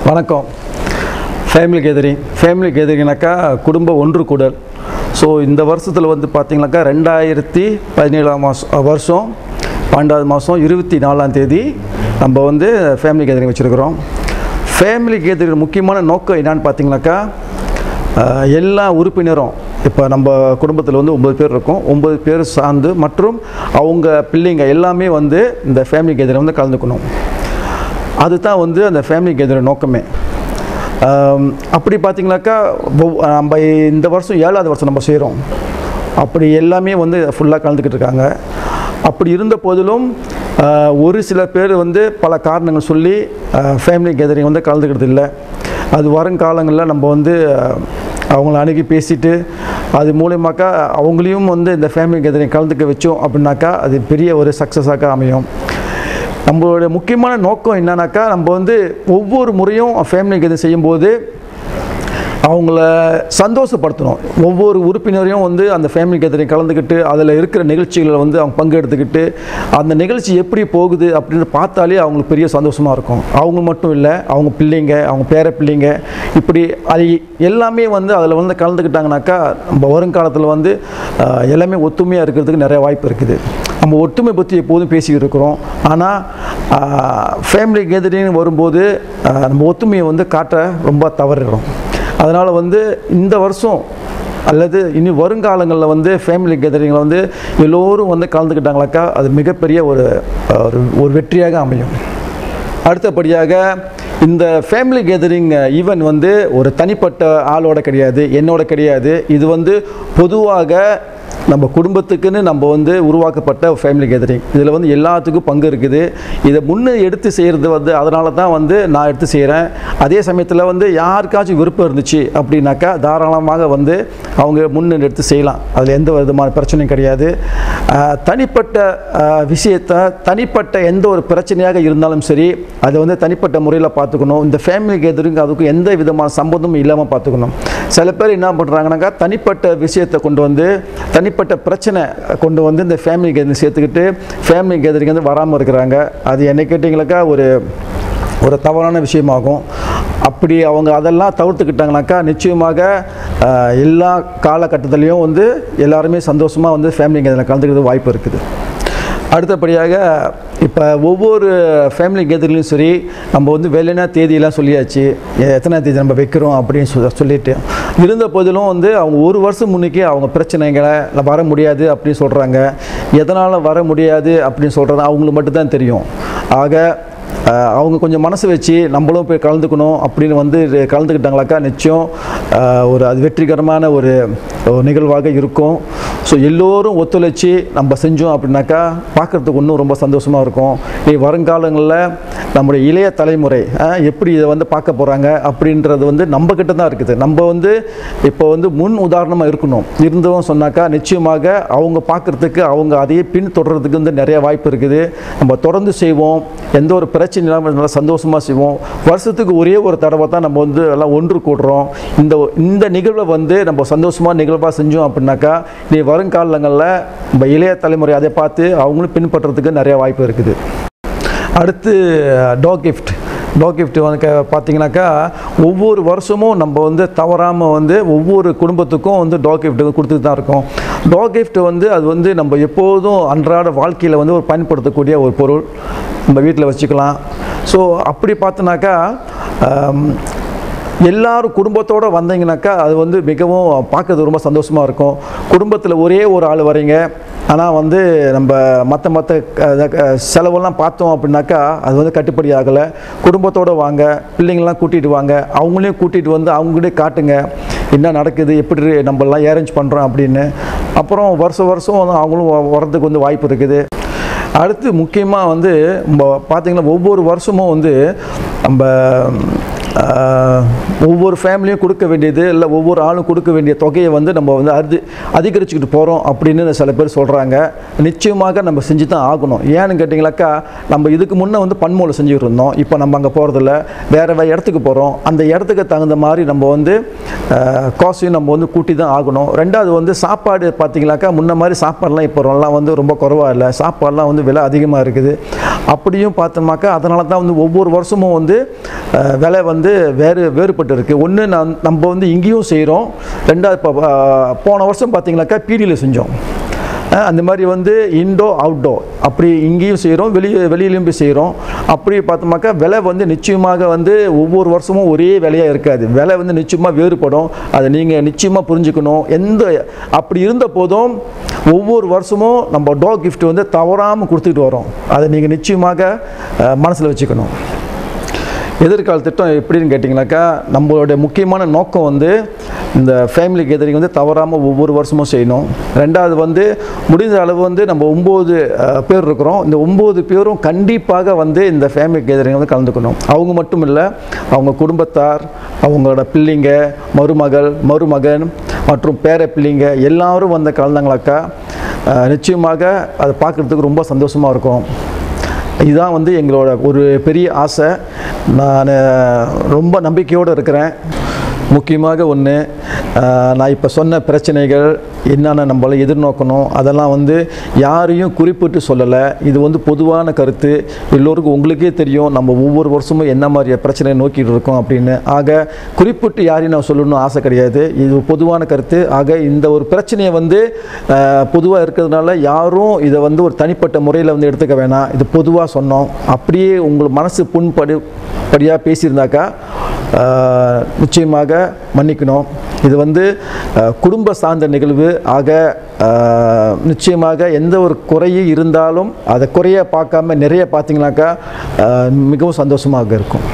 வணக்கம் family gathering family கேதரிங்னாக்கா குடும்ப ஒன்று கூடல் ஸோ இந்த வருஷத்தில் வந்து பார்த்திங்கனாக்கா ரெண்டாயிரத்தி பதினேழாம் மாதம் வருஷம் பன்னெண்டாவது மாதம் இருபத்தி நாலாம் தேதி நம்ம வந்து ஃபேமிலி கேதரிங் வச்சுருக்கிறோம் ஃபேமிலி கேதரிங் முக்கியமான நோக்கம் என்னன்னு பார்த்தீங்கன்னாக்கா அஹ், எல்லா உறுப்பினரும் இப்போ நம்ம குடும்பத்தில் வந்து ஒம்பது பேர் இருக்கோம் ஒம்பது பேர் சார்ந்து மற்றும் அவங்க பிள்ளைங்க எல்லாமே வந்து இந்த ஃபேமிலி கேதரிங் வந்து கலந்துக்கணும் அதுதான் வந்து அந்த ஃபேமிலி கேதரிங் நோக்கமே ஆம், அப்படி பார்த்தீங்கன்னாக்கா ஒவ்- நம்ம இந்த வருஷம் ஏழாவது வருஷம் நம்ம செய்கிறோம் அப்படி எல்லாமே வந்து ஃபுல்லாக கலந்துக்கிட்டு இருக்காங்க அப்படி இருந்த போதிலும் ஆஹ், ஒரு சில பேர் வந்து பல காரணங்கள் சொல்லி ஃபேமிலி கேதரிங் வந்து கலந்துக்கிறது இல்லை அது வருங்காலங்களில் நம்ம வந்து ஆஹ், அவங்கள அணுகி பேசிட்டு அது மூலியமாக்கா அவங்களையும் வந்து இந்த ஃபேமிலி கேதரிங் கலந்துக்க வச்சோம் அப்படின்னாக்கா அது பெரிய ஒரு சக்ஸஸாக அமையும் நம்மளுடைய முக்கியமான நோக்கம் என்னன்னாக்கா நம்ம வந்து ஒவ்வொரு முறையும் ஃபேமிலி கேதரிங் செய்யும்போது அவங்கள சந்தோஷப்படுத்தணும் ஒவ்வொரு உறுப்பினரையும் வந்து அந்த ஃபேமிலி கேதரிங் கலந்துக்கிட்டு அதில் இருக்கிற நிகழ்ச்சிகளை வந்து அவங்க பங்கெடுத்துக்கிட்டு அந்த நிகழ்ச்சி எப்படி போகுது அப்படின்னு பார்த்தாலே அவங்களுக்கு பெரிய சந்தோஷமாக இருக்கும் அவங்க மட்டும் இல்லை அவங்க பிள்ளைங்க அவங்க பேர பிள்ளைங்க இப்படி அது எல்லாமே வந்து அதில் வந்து கலந்துக்கிட்டாங்கனாக்கா நம்ம வருங்காலத்தில் வந்து ஆஹ், எல்லாமே ஒத்துமையாக இருக்கிறதுக்கு நிறைய வாய்ப்பு இருக்குது நம்ம ஒற்றுமை பற்றி எப்போதும் பேசிக்கிட்டு இருக்கிறோம் ஆனால் ஃபேமிலி கேதரிங் வரும்போது ஆஹ், நம்ம ஒத்துமையை வந்து காட்ட ரொம்ப தவறிடும் அதனால் வந்து இந்த வருஷம் அல்லது இனி வருங்காலங்களில் வந்து ஃபேமிலி கேதரிங்கில் வந்து எல்லோரும் வந்து கலந்துக்கிட்டாங்களாக்கா அது மிகப்பெரிய ஒரு ஒரு ஒரு வெற்றியாக அமையும் அடுத்தபடியாக இந்த ஃபேமிலி கேதரிங் ஈவெண்ட் வந்து ஒரு தனிப்பட்ட ஆளோட கிடையாது என்னோட கிடையாது இது வந்து பொதுவாக நம்ம குடும்பத்துக்குன்னு நம்ம வந்து உருவாக்கப்பட்ட ஃபேமிலி கேதரிங் இதில் வந்து எல்லாத்துக்கும் பங்கு இருக்குது இதை முன்னே எடுத்து செய்கிறது வந்து அதனால தான் வந்து நான் எடுத்து செய்கிறேன் அதே சமயத்தில் வந்து யாருக்காச்சும் விருப்பம் இருந்துச்சு அப்படின்னாக்கா தாராளமாக வந்து அவங்க முன்னே எடுத்து செய்யலாம் அதில் எந்த விதமான பிரச்சனையும் கிடையாது ஆஹ், தனிப்பட்ட ஆஹ், விஷயத்தை தனிப்பட்ட எந்த ஒரு பிரச்சனையாக இருந்தாலும் சரி அதை வந்து தனிப்பட்ட முறையில் பார்த்துக்கணும் இந்த ஃபேமிலி கேதரிங் அதுக்கும் எந்த விதமான சம்பந்தமும் இல்லாமல் பார்த்துக்கணும் சில பேர் என்ன பண்ணுறாங்கனாக்கா தனிப்பட்ட விஷயத்தை கொண்டு வந்து தனிப்பட்ட பிரச்சனை கொண்டு வந்து இந்த ஃபேமிலி கேதரிங் சேர்த்துக்கிட்டு ஃபேமிலி கேதரிங் வந்து வராமல் இருக்கிறாங்க அது என்ன கேட்டிங்களாக்கா ஒரு ஒரு தவறான விஷயமாகும் அப்படி அவங்க அதெல்லாம் தவிர்த்துக்கிட்டாங்கனாக்கா நிச்சயமாக ஆஹ், எல்லா காலகட்டத்திலையும் வந்து எல்லாருமே சந்தோஷமாக வந்து ஃபேமிலி கேதரில் கலந்துக்கிறது வாய்ப்பு இருக்குது அடுத்தபடியாக இப்போ ஒவ்வொரு ஃபேமிலி கேதரிங்லையும் சரி நம்ம வந்து வெள்ளனா தேதியெல்லாம் சொல்லியாச்சு எ- எத்தனை தேதி நம்ம வைக்கிறோம் அப்படின்னு சொல்ல சொல்லிட்டு இருந்த போதிலும் வந்து அவங்க ஒரு வருஷம் முன்னுக்கே அவங்க பிரச்சனைகளை "நான் வர முடியாது அப்படின்னு சொல்கிறாங்க எதனால் வர முடியாது அப்படின்னு சொல்கிறது அவங்களுக்கு மட்டும்தான் தெரியும் ஆக அஹ், அவங்க கொஞ்சம் மனசு வச்சு நம்மளும் போய் கலந்துக்கணும் அப்படின்னு வந்து இது கலந்துக்கிட்டாங்களாக்கா நிச்சயம் அஹ், ஒரு அது வெற்றிகரமான ஒரு ஒரு நிகழ்வாக இருக்கும் ஸோ எல்லோரும் ஒத்துழைச்சி நம்ம செஞ்சோம் அப்படின்னாக்கா பார்க்குறதுக்கு இன்னும் ரொம்ப சந்தோஷமாக இருக்கும் நீ வருங்காலங்களில் நம்முடைய இளைய தலைமுறை அஹ், எப்படி இதை வந்து பார்க்க போகிறாங்க அப்படின்றது வந்து நம்ம கிட்ட தான் இருக்குது நம்ம வந்து இப்போ வந்து முன் உதாரணமாக இருக்கணும் இருந்தோம் சொன்னாக்கா நிச்சயமாக அவங்க பார்க்குறதுக்கு அவங்க அதையே பின் தொடர்றதுக்கு வந்து நிறைய வாய்ப்பு இருக்குது நம்ம தொடர்ந்து செய்வோம் எந்த ஒரு பிரச்சனை இல்லாமல் நல்லா சந்தோஷமாக செய்வோம் வருஷத்துக்கு ஒரே ஒரு தடவை தான் நம்ம வந்து எல்லாம் ஒன்று கூடுறோம் இந்த இந்த நிகழ்வை வந்து நம்ம சந்தோஷமாக நிகழ்வாக செஞ்சோம் அப்படின்னாக்கா நீ வருங்காலங்களில் நம்ம இளைய தலைமுறை அதை பார்த்து அவங்களும் பின்பற்றுறதுக்கு நிறைய வாய்ப்பு இருக்குது அடுத்து டாக் கிஃப்ட் டாக் கிஃப்ட் வந்து க- பார்த்தீங்கன்னாக்கா ஒவ்வொரு வருஷமும் நம்ம வந்து தவறாமல் வந்து ஒவ்வொரு குடும்பத்துக்கும் வந்து டாக் கிஃப்ட் கொடுத்துட்டு தான் இருக்கோம் டாக் கிஃப்ட் வந்து அது வந்து நம்ம எப்போதும் அன்றாட வாழ்க்கையில் வந்து ஒரு பயன்படுத்தக்கூடிய ஒரு பொருள் நம்ம வீட்டில் வச்சுக்கலாம் ஸோ அப்படி பார்த்தோன்னாக்கா ஆம், எல்லாரும் குடும்பத்தோடு வந்தீங்கனாக்கா அது வந்து மிகவும் பார்க்கறது ரொம்ப சந்தோஷமாக இருக்கும் குடும்பத்தில் ஒரே ஒரு ஆள் வரீங்க ஆனால் வந்து நம்ம மற்ற மற்ற செலவெல்லாம் பார்த்தோம் அப்படின்னாக்கா அது வந்து கட்டுப்படி ஆகலை குடும்பத்தோடு வாங்க பிள்ளைங்கள்லாம் கூட்டிகிட்டு வாங்க அவங்களையும் கூட்டிகிட்டு வந்து அவங்களே காட்டுங்க என்ன நடக்குது எப்படி நம்மலாம் அரேஞ்ச் பண்ணுறோம் அப்படின்னு அப்புறம் வருஷம் வருஷம் வந்து அவங்களும் வ- வர்றதுக்கு வந்து வாய்ப்பு இருக்குது அடுத்து முக்கியமாக வந்து நம்ம பார்த்தீங்கன்னா ஒவ்வொரு வருஷமும் வந்து நம்ம ஆஹ், ஒவ்வொரு ஃபேமிலியும் கொடுக்க வேண்டியது இல்லை ஒவ்வொரு ஆளும் கொடுக்க வேண்டிய தொகையை வந்து நம்ம வந்து அதி அதிகரிச்சுக்கிட்டு போகிறோம் அப்படின்னு சில பேர் சொல்கிறாங்க நிச்சயமாக நம்ம செஞ்சு தான் ஆகணும் ஏன்னு கேட்டிங்களாக்கா நம்ம இதுக்கு முன்னே வந்து பன்மூலை செஞ்சுக்கிட்டு இருந்தோம் இப்போ நம்ம அங்கே போகிறதில்ல வேறு வேறு இடத்துக்கு போகிறோம் அந்த இடத்துக்கு தகுந்த மாதிரி நம்ம வந்து காசையும் நம்ம வந்து கூட்டி தான் ஆகணும் ரெண்டாவது வந்து சாப்பாடு பார்த்தீங்களாக்கா முன்ன மாதிரி சாப்பாடுலாம் இப்போ எல்லாம் வந்து ரொம்ப குறவாக இல்லை சாப்பாடுலாம் வந்து விலை அதிகமாக இருக்குது அப்படியும் பார்த்தோம்னாக்கா அதனால தான் வந்து ஒவ்வொரு வருஷமும் வந்து அஹ், விலை வந்து வந்து வேறு வேறுபட்டு இருக்குது ஒன்று நான் நம்ம வந்து இங்கேயும் செய்கிறோம் ரெண்டாவது இப்போ போன வருஷம் பார்த்தீங்கன்னாக்கா பீடியில் செஞ்சோம் அஹ் அந்த மாதிரி வந்து இன்டோ அவுட்டோ அப்படி இங்கேயும் செய்கிறோம் வெளியே வெளியிலையும் போய் செய்கிறோம் அப்படி பார்த்தோமாக்கா விலை வந்து நிச்சயமாக வந்து ஒவ்வொரு வருஷமும் ஒரே விலையாக இருக்காது விலை வந்து நிச்சயமாக வேறுபடும் அதை நீங்கள் நிச்சயமாக புரிஞ்சுக்கணும் எந்த அப்படி இருந்த போதும் ஒவ்வொரு வருஷமும் நம்ம டோ கிஃப்ட் வந்து தவறாமல் கொடுத்துட்டு வரோம் அதை நீங்கள் நிச்சயமாக மனசில் வச்சுக்கணும் எதிர்கால திட்டம் எப்படின்னு கேட்டிங்கனாக்கா நம்மளுடைய முக்கியமான நோக்கம் வந்து இந்த ஃபேமிலி கேதரிங் வந்து தவறாமல் ஒவ்வொரு வருஷமும் செய்யணும் ரெண்டாவது வந்து முடிந்த அளவு வந்து நம்ம ஒம்பது பேர் இருக்கிறோம் இந்த ஒம்பது பேரும் கண்டிப்பாக வந்து இந்த ஃபேமிலி கேதரிங் வந்து கலந்துக்கணும் அவங்க மட்டும் இல்லை அவங்க குடும்பத்தார் அவங்களோட பிள்ளைங்க மருமகள் மருமகன் மற்றும் பேர பிள்ளைங்க எல்லாரும் வந்து கலந்தாங்களாக்கா அஹ், நிச்சயமாக அதை பார்க்குறதுக்கு ரொம்ப சந்தோஷமாக இருக்கும் இதுதான் வந்து எங்களோட ஒரு பெரிய ஆசை நான் ரொம்ப நம்பிக்கையோடு இருக்கிறேன் முக்கியமாக ஒன்று நான் இப்போ சொன்ன பிரச்சனைகள் என்னென்ன நம்மளை எதிர்நோக்கணும் அதெல்லாம் வந்து யாரையும் குறிப்பிட்டு சொல்லலை இது வந்து பொதுவான கருத்து எல்லோருக்கும் உங்களுக்கே தெரியும் நம்ம ஒவ்வொரு வருஷமும் என்ன மாதிரி பிரச்சனையை நோக்கிட்டு இருக்கோம் அப்படின்னு ஆக குறிப்பிட்டு யாரையும் நான் சொல்லணும்னு ஆசை கிடையாது இது பொதுவான கருத்து ஆக இந்த ஒரு பிரச்சனையை வந்து பொதுவாக இருக்கிறதுனால யாரும் இதை வந்து ஒரு தனிப்பட்ட முறையில் வந்து எடுத்துக்க வேணாம் இது பொதுவாக சொன்னோம் அப்படியே உங்கள் மனசு புண்படி படியாக பேசியிருந்தாக்கா ஆஹ், நிச்சயமாக மன்னிக்கணும் இது வந்து ஆஹ், குடும்ப சார்ந்த நிகழ்வு ஆக ஆஹ், நிச்சயமாக எந்த ஒரு குறையும் இருந்தாலும் அதை குறைய பார்க்காம நிறைய பார்த்தீங்கன்னாக்கா ஆஹ், மிகவும் சந்தோஷமாக இருக்கும்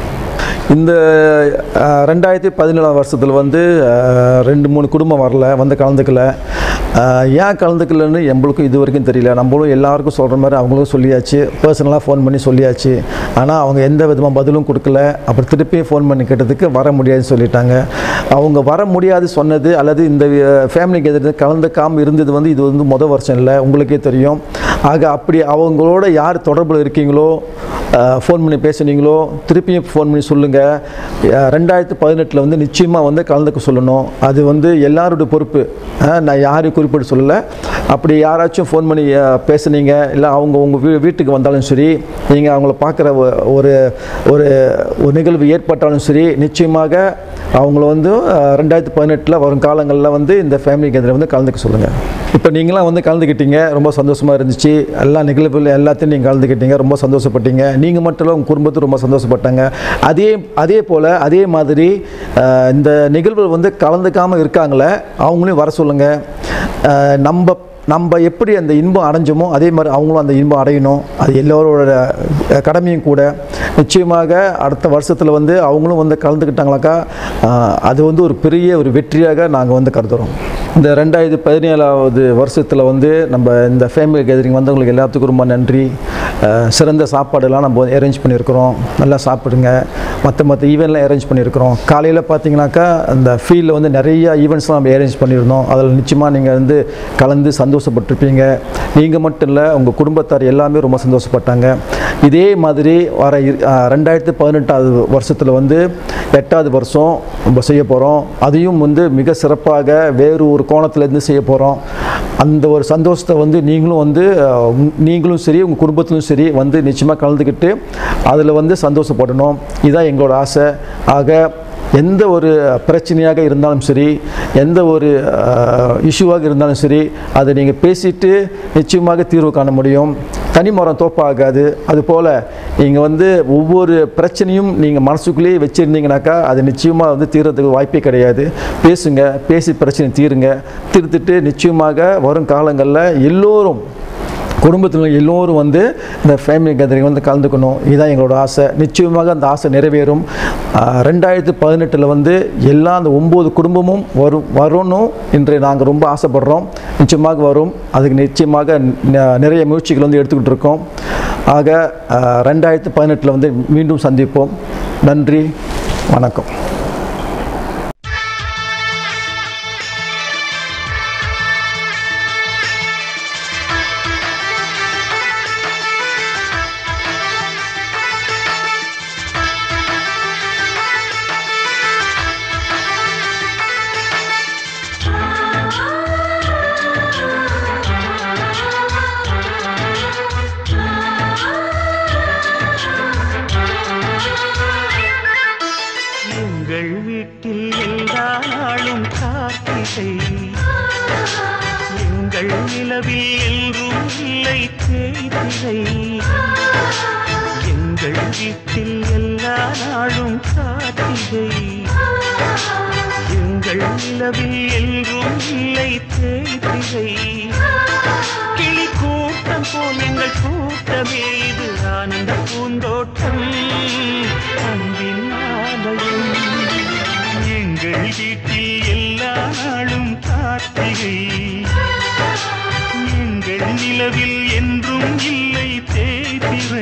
இந்த அஹ், ரெண்டாயிரத்தி பதினேழாம் வருஷத்தில் வந்து அஹ், ரெண்டு மூணு குடும்பம் வரல வந்து கலந்துக்கல அஹ், ஏன் கலந்துக்கலன்னு எங்களுக்கும் இது வரைக்கும் தெரியல நம்மளும் எல்லாருக்கும் சொல்கிற மாதிரி அவங்களுக்கும் சொல்லியாச்சு பர்சனலாக ஃபோன் பண்ணி சொல்லியாச்சு ஆனால் அவங்க எந்த விதமாக பதிலும் கொடுக்கல அப்புறம் திருப்பியும் ஃபோன் பண்ணி கேட்டதுக்கு வர முடியாதுன்னு சொல்லிட்டாங்க அவங்க வர முடியாது சொன்னது அல்லது இந்த ஃபேமிலிக்கு எதிர்த்து கலந்துக்காமல் இருந்தது வந்து இது வந்து முத வருஷம் இல்லை உங்களுக்கே தெரியும் ஆக அப்படி அவங்களோட யார் தொடர்பில் இருக்கீங்களோ ஃபோன் பண்ணி பேசுனீங்களோ திருப்பியும் ஃபோன் பண்ணி சொல்லுங்கள் ரெண்டாயிரத்து பதினெட்டில் வந்து நிச்சயமாக வந்து கலந்துக்க சொல்லணும் அது வந்து எல்லாருடைய பொறுப்பு அஹ், நான் யாரையும் குறிப்பிட்டு சொல்லலை அப்படி யாராச்சும் ஃபோன் பண்ணி அஹ், பேசுனீங்க இல்லை அவங்க உங்கள் வீ வீட்டுக்கு வந்தாலும் சரி நீங்கள் அவங்கள பார்க்குற ஒ- ஒரு ஒரு ஒரு நிகழ்வு ஏற்பட்டாலும் சரி நிச்சயமாக அவங்கள வந்து அஹ், ரெண்டாயிரத்து பதினெட்டில் வரும் காலங்களில் வந்து இந்த ஃபேமிலி கேந்திரம் வந்து கலந்துக்க சொல்லுங்கள் இப்போ நீங்களாம் வந்து கலந்துக்கிட்டீங்க ரொம்ப சந்தோஷமாக இருந்துச்சு எல்லா நிகழ்வுகள் எல்லாத்தையும் நீங்கள் கலந்துக்கிட்டீங்க ரொம்ப சந்தோஷப்பட்டீங்க நீங்கள் மட்டும் இல்லை உங்கள் குடும்பத்தில் ரொம்ப சந்தோஷப்பட்டாங்க அதே அதே போல் அதே மாதிரி அஹ், இந்த நிகழ்வுகள் வந்து கலந்துக்காமல் இருக்காங்களே அவங்களையும் வர சொல்லுங்கள் நம்ம நம்ம எப்படி அந்த இன்பம் அடைஞ்சோமோ அதே மாதிரி அவங்களும் அந்த இன்பம் அடையணும் அது எல்லோரோட அஹ், கடமையும் கூட நிச்சயமாக அடுத்த வருஷத்தில் வந்து அவங்களும் வந்து கலந்துக்கிட்டாங்களாக்கா அஹ், அது வந்து ஒரு பெரிய ஒரு வெற்றியாக நாங்கள் வந்து கருதுகிறோம் இந்த ரெண்டாயிரத்தி பதினேழாவது வருஷத்தில் வந்து நம்ம இந்த ஃபேமிலி கேதரிங் வந்தவங்களுக்கு எல்லாத்துக்கும் ரொம்ப நன்றி அஹ், சிறந்த சாப்பாடெல்லாம் நம்ம அரேஞ்ச் பண்ணியிருக்கிறோம் நல்லா சாப்பிடுங்க மற்ற மற்ற ஈவெண்ட்லாம் அரேஞ்ச் பண்ணியிருக்கிறோம் காலையில் பார்த்தீங்கன்னாக்கா அந்த ஃபீல்டில் வந்து நிறைய ஈவெண்ட்ஸ்லாம் நம்ம அரேஞ்ச் பண்ணியிருந்தோம் அதில் நிச்சயமாக நீங்கள் வந்து கலந்து சந்தோஷப்பட்டிருப்பீங்க நீங்கள் மட்டும் இல்லை உங்கள் குடும்பத்தார் எல்லாமே ரொம்ப சந்தோஷப்பட்டாங்க இதே மாதிரி வர இரு- அஹ், ரெண்டாயிரத்து பதினெட்டாவது வருஷத்தில் வந்து எட்டாவது வருஷம் நம்ம செய்ய போகிறோம் அதையும் வந்து மிக சிறப்பாக வேறு ஒரு கோணத்துலேருந்து செய்ய போகிறோம் அந்த ஒரு சந்தோஷத்தை வந்து நீங்களும் வந்து அஹ், உங்- நீங்களும் சரி உங்கள் குடும்பத்திலும் சரி வந்து நிச்சயமாக கலந்துக்கிட்டு அதில் வந்து சந்தோஷப்படணும் இதுதான் எங்களோட ஆசை ஆக எந்த ஒரு பிரச்சனையாக இருந்தாலும் சரி எந்த ஒரு இஷ்யூவாக இருந்தாலும் சரி அதை நீங்கள் பேசிட்டு நிச்சயமாக தீர்வு காண முடியும் தனிமரம் தோப்பாகாது அதுபோல் நீங்கள் வந்து ஒவ்வொரு பிரச்சனையும் நீங்கள் மனசுக்குள்ளேயே வச்சுருந்தீங்கனாக்கா அது நிச்சயமாக வந்து தீர்றதுக்கு வாய்ப்பே கிடையாது பேசுங்க பேசி பிரச்சனை தீருங்க தீர்த்துட்டு நிச்சயமாக வரும் காலங்களில் எல்லோரும் குடும்பத்தில் எல்லோரும் வந்து இந்த ஃபேமிலி கேதரிங் வந்து கலந்துக்கணும் இதுதான் எங்களோட ஆசை நிச்சயமாக அந்த ஆசை நிறைவேறும் ஆஹ் ரெண்டாயிரத்து பதினெட்டில் வந்து எல்லா அந்த ஒம்பது குடும்பமும் வரும் வரணும் என்று நாங்கள் ரொம்ப ஆசைப்படுறோம் நிச்சயமாக வரும் அதுக்கு நிச்சயமாக ந- நிறைய முயற்சிகள் வந்து எடுத்துக்கிட்டு இருக்கோம் ஆக ஆஹ் ரெண்டாயிரத்து பதினெட்டில் வந்து மீண்டும் சந்திப்போம் நன்றி வணக்கம் Thank you. நிலவில் என்றும் இல்லை தேய்திரை கிளி கூட்டம் போல் எங்கள் கூட்டமே இது ஆனந்த பூந்தோட்டம் அன்பின் ஆலயம் எங்கள் வீட்டில் எல்லா நாளும் கார்த்திகை எங்கள் நிலவில் என்றும் இல்லை தேய்திரை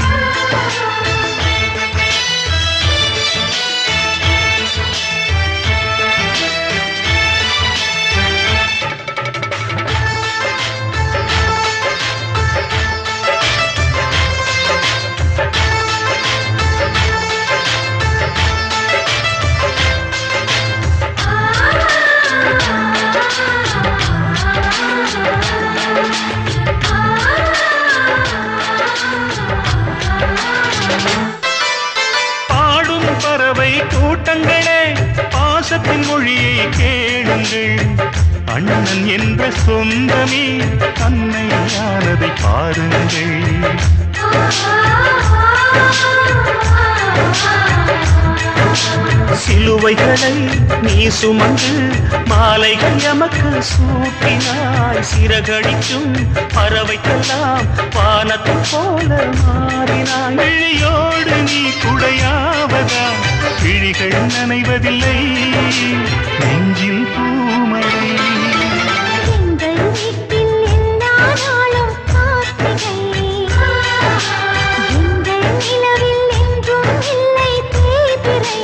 பாடும் பறவை கூட்டங்களே பாசத்தின் மொழியை கேளுங்கள் அண்ணன் என்ற சொந்தமே அன்னையானதை பாருங்கள் சிலுவைகளை நீ சுமந்து மாலைகள் எமக்கு சூட்டினாய் சிறகடிக்கும் பறவைக்கெல்லாம் வானத்தை போல மாறினாய் விழியோடு நீ குடையாவதா விழிகள் நனைவதில்லை நெஞ்சில் பூமழை எங்கள் வீட்டில் எல்லா நாளும் கார்த்திகை எங்கள் நிலவில் என்றும் இல்லை தேய்பிறை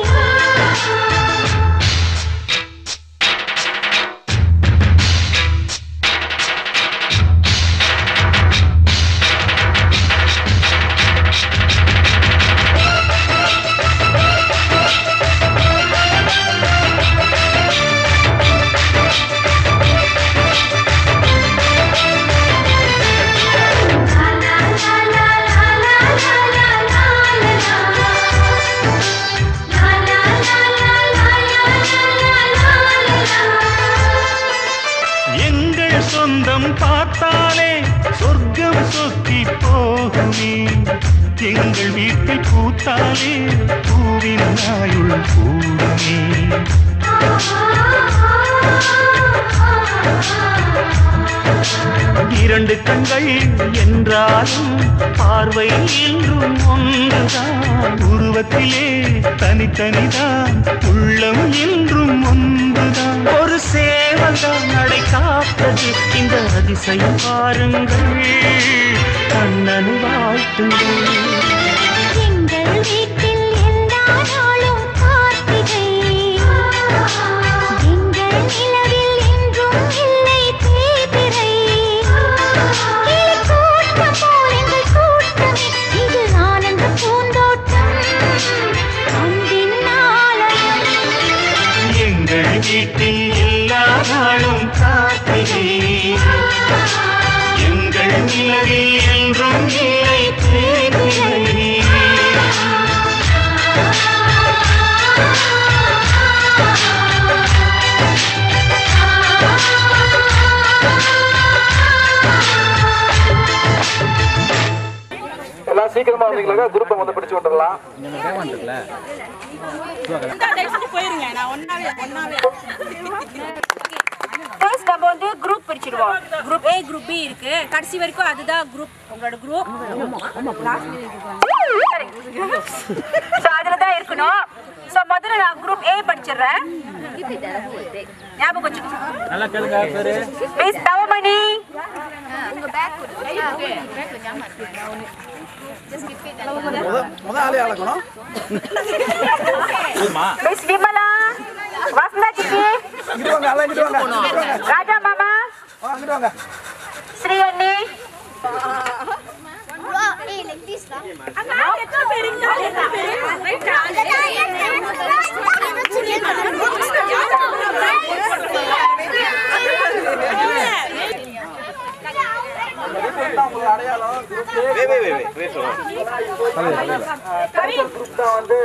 எங்கள் சொந்தம் பார்த்தாலே சொர்க்கம் சொக்கி போகுமே எங்கள் வீட்டில் பூத்தாலே பூவின் நாயுள் கூடுமே இரண்டு கண்கள் என்றாலும் பார்வை என்றும் ஒன்றுதான் உருவத்திலே தனித்தனிதான் உள்ளம் என்றும் ஒன்றுதான் ஒரு சேவல்தான் நடை காப்பது இந்த அதிசயம் பாருங்கள் கண்ணன் வாழ்த்துங்கள் எங்கள் வீட்டில் எல்லா நாளும் கார்த்திகை எங்கள் நிலவில் என்றும் இல்லை தேய்பிறை கிளி கூட்டம் போல் எங்கள் கூட்டமே இது ஆனந்த பூந்தோட்டம் அன்பின் ஆலயம் எங்கள் வீட்டில் எல்லா நாளும் காத்திரை எங்கள் நிலவில் என்றும் இல்லை தேய்திரை எல்லாம் சீக்கிரமா வந்தீங்களா குரூப்பை வந்து பிடிச்சு விட்டுறலாம் போயிருங்க நான் ஒன்னாவே ஒன்னாவே ஃபர்ஸ்ட் நம்ம வந்து குரூப் பிரிச்சிடுவோம் குரூப் ஏ குரூப் பி இருக்கு கடைசி வரைக்கும் அதுதான் குரூப் உங்களோட குரூப் ஸோ அதில் தான் இருக்கணும் ஸோ முதல்ல நான் குரூப் ஏ படிச்சிடுறேன் ஞாபகம் வச்சுக்கோங்க மிஸ் தவமணி முத ஆளே அழகணும் மிஸ் விமலா வசந்தா சித்தி இங்கிட்டு வாங்க எல்லாம் இங்கிட்டு வாங்க இங்கிட்டு வாங்க ராஜா மாமா ஆ, இங்கிட்டு வாங்க ஸ்ரீ அண்ணி எத்தனை பேருங்க எத்தனை உங்களுக்கு அடையாளம் குரூப் தான் வந்து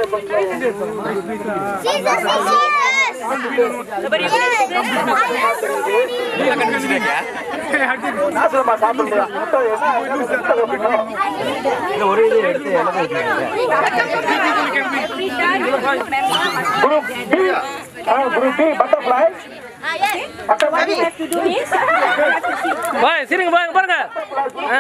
நாசமா சாப்பிடுறா முட்டை என்ன முட்டை வைக்கணும்? Group B group B butterfly பாய் சரிங்க பாருங்க பாருங்க ஆ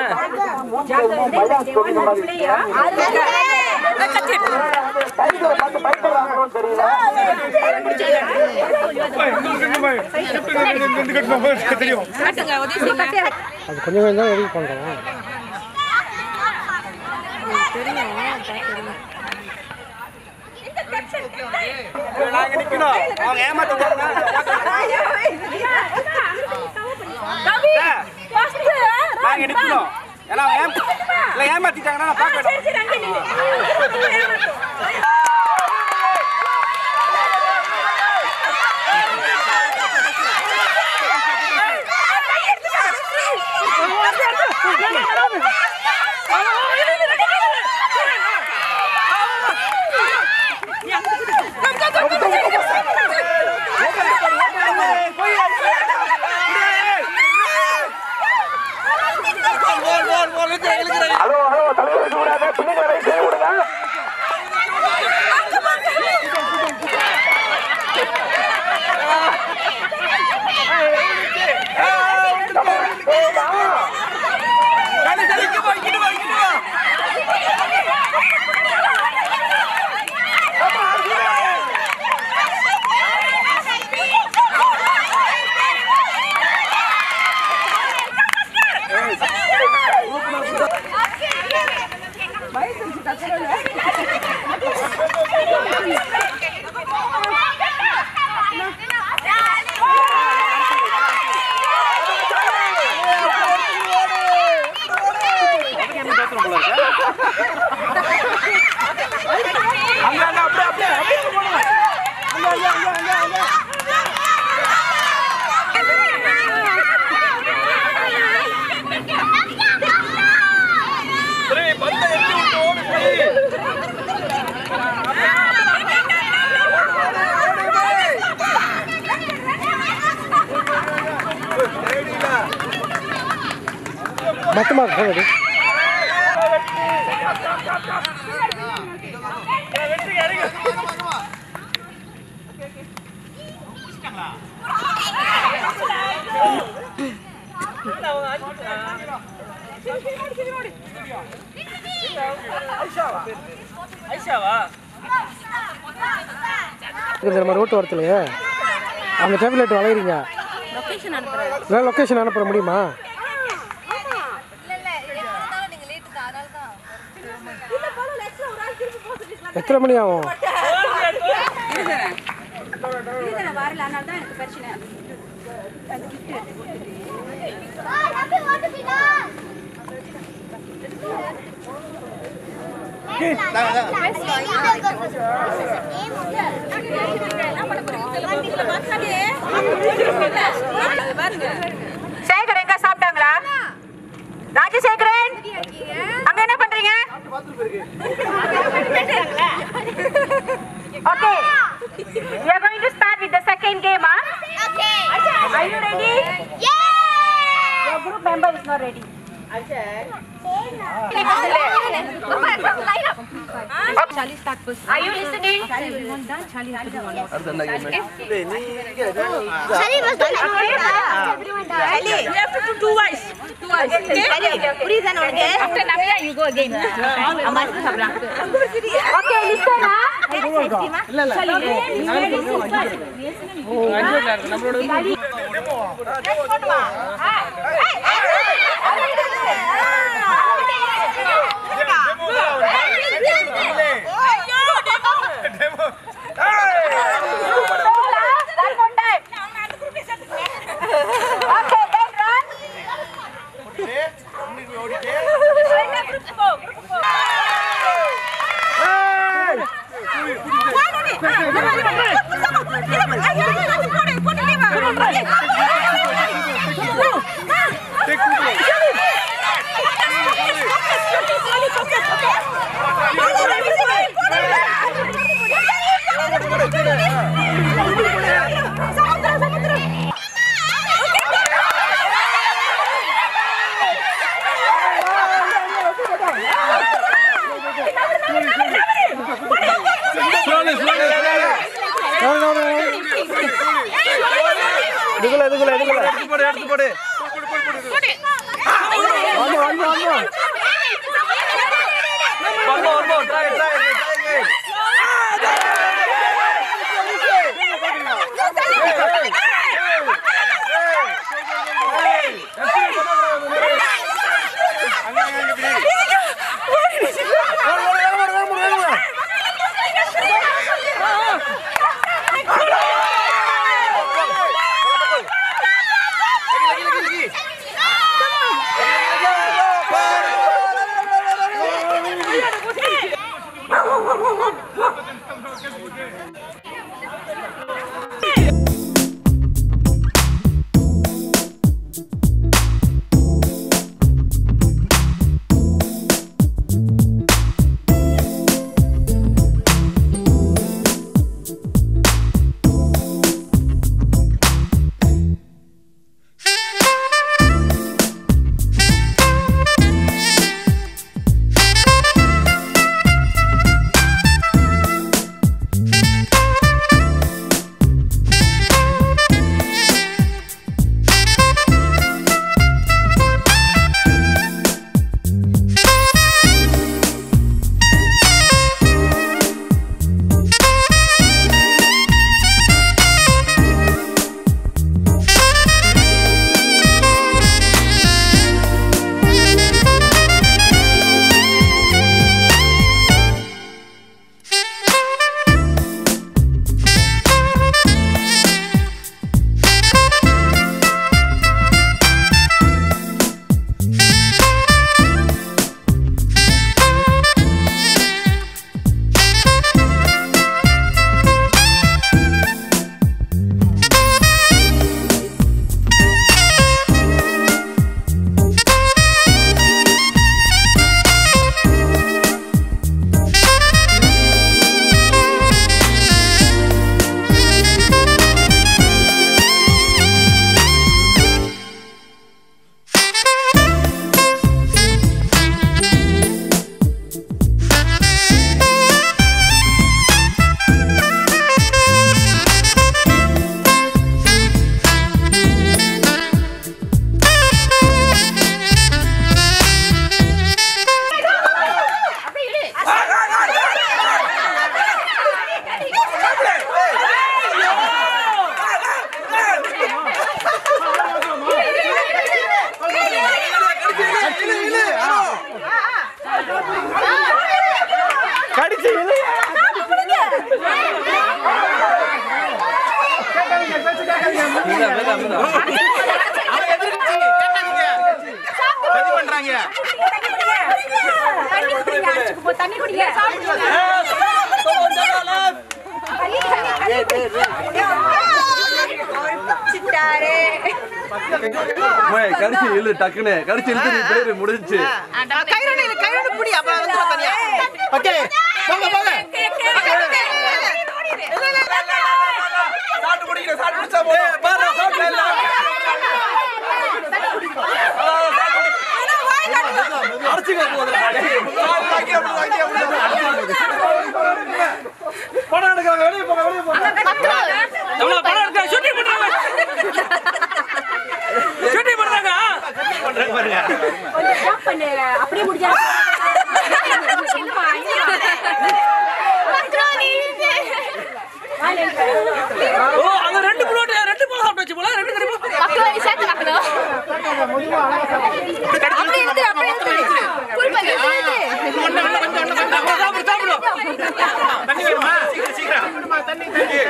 காட்டுங்க உதவி செய்யுங்க அது கொஞ்சம் கொஞ்சம் தான் எடிட் பண்ணுறோம் நாங்க நிக்கணும் அவங்க ஏமாத்திட்டாங்க நாங்க நிக்கணும் ஏன்னா அவங்க ஏமா- இல்ல ஏமாத்திட்டாங்கன்னா நான் பார்க்க வேண்டாம். ஹலோ ஹலோ தலைவர் இருக்க கூடாது பின்னாடி வரை செய்ய விடுங்க அங்க அங்க அப்படியே அப்படியே அப்படியே போகணும் அங்க அங்க அங்க அங்க அங்க சரி பந்த எட்டி விட்டு ஓடு சரி மொத்தமாக போகுது ஐஷாவா இந்த நம்ம ரோட்டு வரத்துலையே அந்த டேப்லெட் வளையிறீங்க லொகேஷன் அனுப்புறேன் லொக்கேஷன் அனுப்ப முடியுமா எத்தனை மணி ஆகும் நான் வரல அதனால தான் எனக்கு பிரச்சனை பாருங்க சேகர் எங்க சாப்பிட்டாங்களா ராஜசேகரன் அங்க என்ன பண்றீங்க okay we are going to start with the second game huh? are you ready your group member is not ready Charlie start first. are you listening Charlie will want done. Charlie has to do one more. You have to do two voice. Two voice. Okay? After Navya, you go again. okay listen huh? That's one time. Okay, then run. எதுக்குள்ள எதுக்குள்ள எடுத்து போடு எடுத்து போடு வந்து வந்து வந்து one more, one more. Try it, try it, try it. கடிச்சு இழு. சதி பண்றாங்க தண்ணி குடிங்க அடிச்சுக்கு போ தண்ணி குடிங்க சிட்டாரே கடிச்சு இழு டக்குன்னு கடிச்சு இழுத்து நீ பேரு முடிஞ்சுச்சு கைரொண்டு இல்ல கைரொண்டு புடி அப்புறம் வந்து தனியா ஓகே போங்க போங்க சாப்பிட்டு முடிக்கிற சாப்பிட்டு முடிச்சா போதும் பாரு சாப்பிட்டு இல்ல அரைச்சிக்க போதும் படம் எடுக்கிறாங்க வெளியே போங்க வெளியே போங்க எவ்வளவு படம் எடுக்க ஷூட்டிங் பண்றாங்க ஷூட்டிங் பண்றாங்க கொஞ்சம் ஸ்டாப் பண்ணு அப்படியே முடியாது ஓ அங்க ரெண்டு புல்லோட் ரெண்டு போல சாப்பிட்டு போல ரெண்டு கறிப்பு சாப்பிடு சாப்பிடு தண்ணி வேணுமா சீக்கிரம் சீக்கிரம்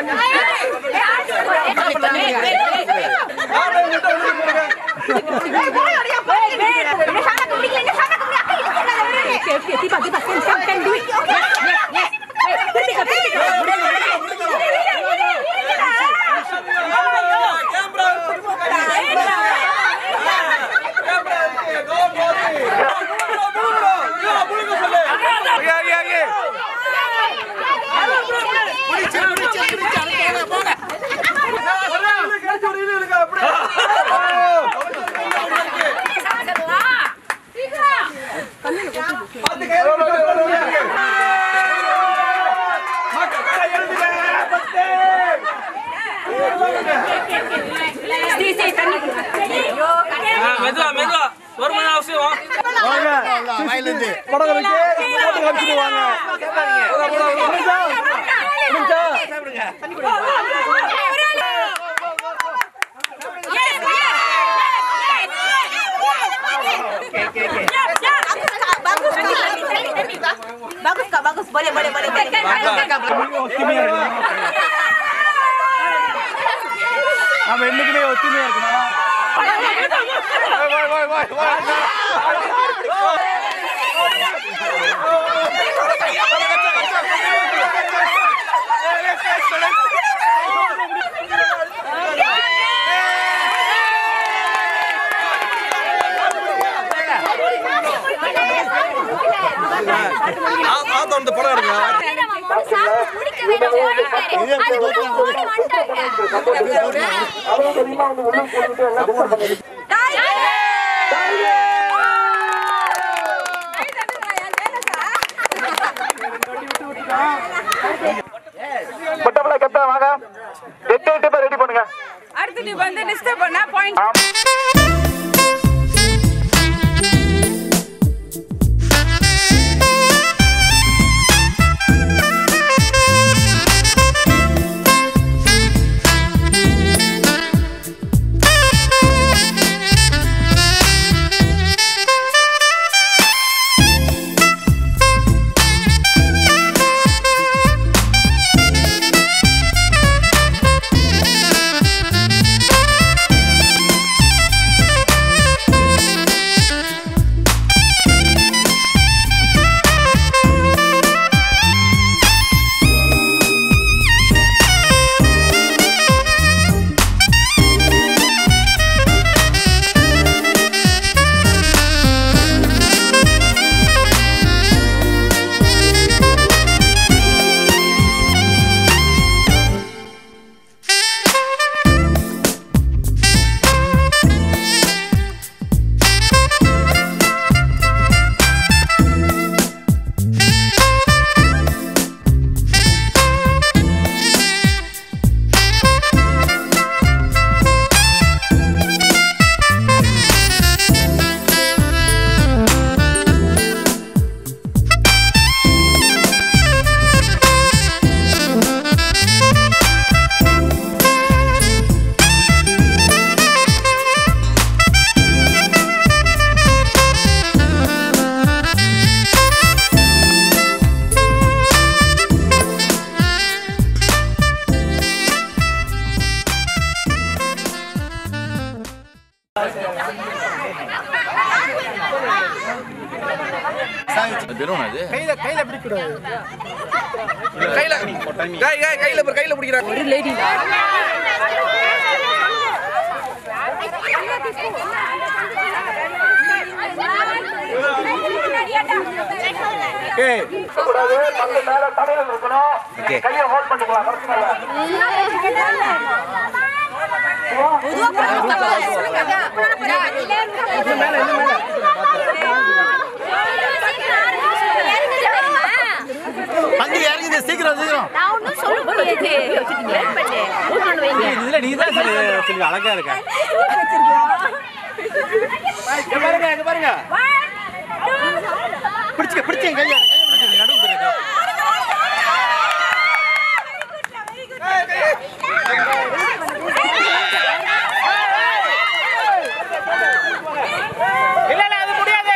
Hey, மெதுவா மெதுவா ஒரு மணி அவசியம் படம் கழிச்சு போட்டு காமிச்சிட்டு வாங்க முடிஞ்சா? முடிஞ்சா? Bagus kak, bagus. Boleh, boleh, boleh. ஒத்துமையா இருக்கணும் நம்ம என்னைக்குமே ஒத்துமையா இருக்கணும் ஆத்தா வந்து படம் எடுங்க பட்டப்பல கெட்ட வாங்க எட்டு எட்டு பேர் ரெடி பண்ணுங்க அடுத்து வந்து டிஸ்டர்ப் பண்ணா பாயிண்ட் கையில கையில பிடிக்கூடாது கையில கை கை கையில பாரு, கையில பிடிக்கிறாங்க ஒரு லேடி கூடாது பந்து மேல தலையில இருக்கணும் கையை ஹோல்ட் பண்ணிக்கலாம் பிரச்சனை இல்ல பந்து இறங்குது சீக்கிரம் சீக்கிரம் நான் ஒன்றும் சொல்ல முடியாது இதுல நீ தான் சொல்லி அழகா இருக்க இங்க பாருங்க இங்க பாருங்க பிடிச்சுக்க பிடிச்சேன் கையா நடுவு இல்ல இல்ல அது முடியாது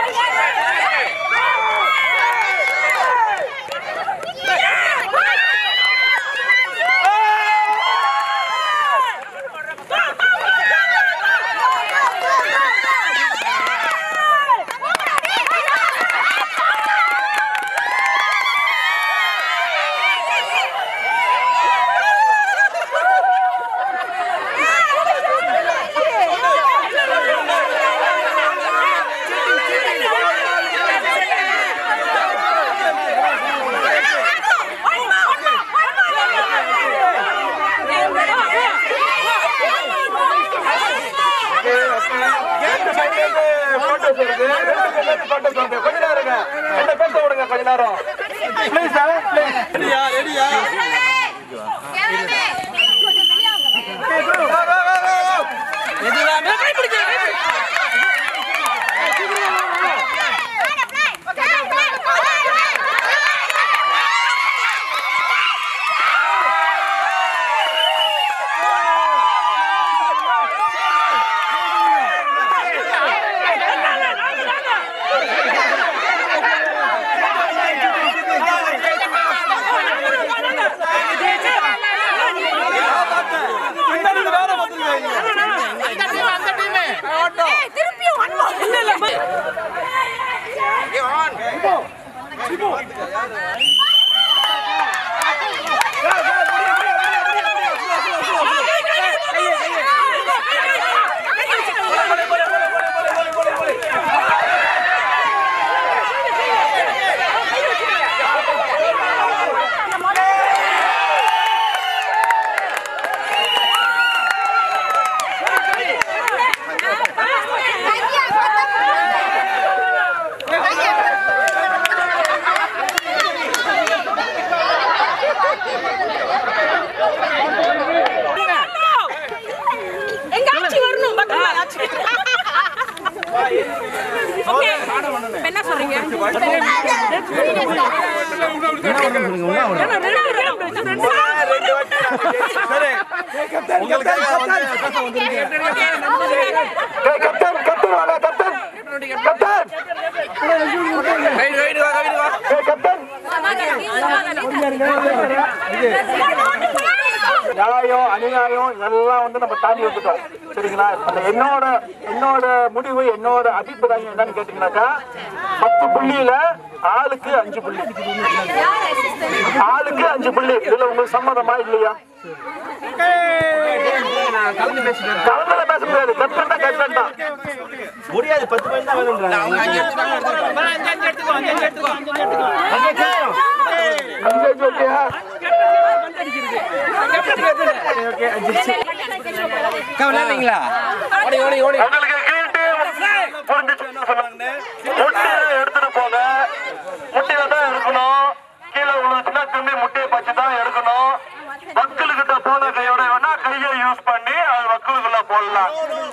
போட்டோஸ் இருக்கு போட்டோஸ் வந்து கொஞ்ச நேரம் இருங்க என்ன பேச விடுங்க கொஞ்ச நேரம் ப்ளீஸ் சார் ப்ளீஸ் ரெடியா ரெடியா கப்டன் கப்டன் வாடா கப்டன் கப்டன் கைடு கைடு வா கைடு வா ஏய் கப்டன் நியாயம் அநியாயம் எல்லாம் வந்து நம்ம தாண்டி வந்துட்டோம் சரிங்களா அந்த என்னோட என்னோட முடிவு என்னோட அபிப்பிராயம் என்னன்னு கேட்டீங்கன்னாக்கா பத்து புள்ளியில ஆளுக்கு அஞ்சு புள்ளி ஆளுக்கு அஞ்சு புள்ளி இதுல உங்களுக்கு சம்மதமா இல்லையா கலந்துல பேச முடியாது கப்டன் தான் கப்டன் தான் முடியாது பத்து பேர் தான் வேணும்ன்றாங்க அவங்க அஞ்சு எடுத்துக்கோ அஞ்சு அஞ்சு எடுத்துக்கோ அஞ்சு அஞ்சு எடுத்துக்கோ அஞ்சு அஞ்சு எடுத்துக்கோ அஞ்சு அஞ்சு ஓகேயா விளையாடுறீங்களா ஓடி ஓடி ஓடி உங்களுக்கு கேட்டு புரிஞ்சுச்சுன்னு சொன்னாங்க முட்டையை எடுத்துட்டு போங்க முட்டையில தான் இருக்கணும் கீழே விழுந்துச்சுன்னா திரும்பி முட்டையை பச்சு தான் எடுக்கணும் வக்கலுக்கிட்ட போன கையோட வேணா கையை யூஸ் பண்ணி அது வக்கலுக்குள்ள போடலாம்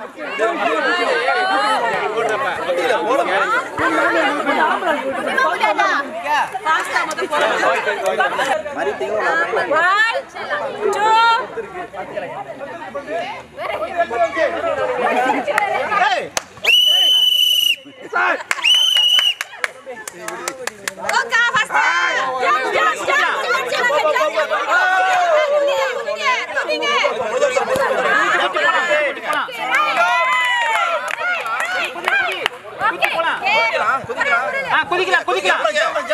குதிக்கலாம் குதிக்கலாம்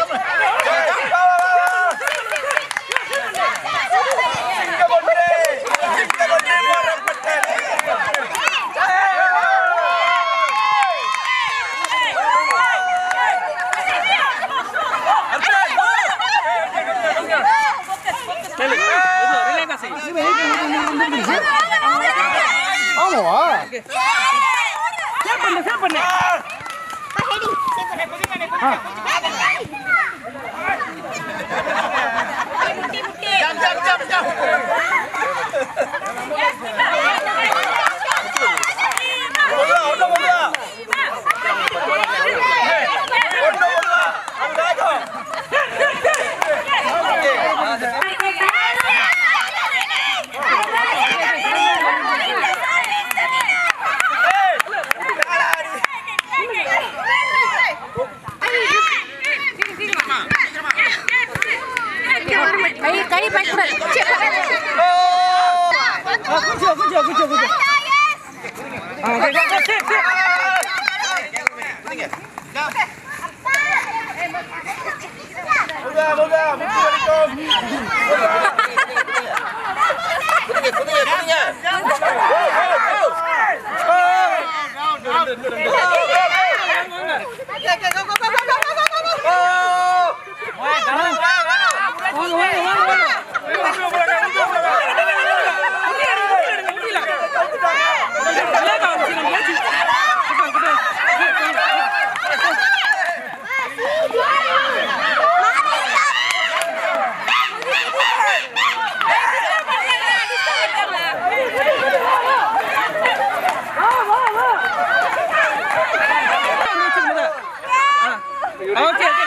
கை கை பயக்கூடாது ஓகே ஓகே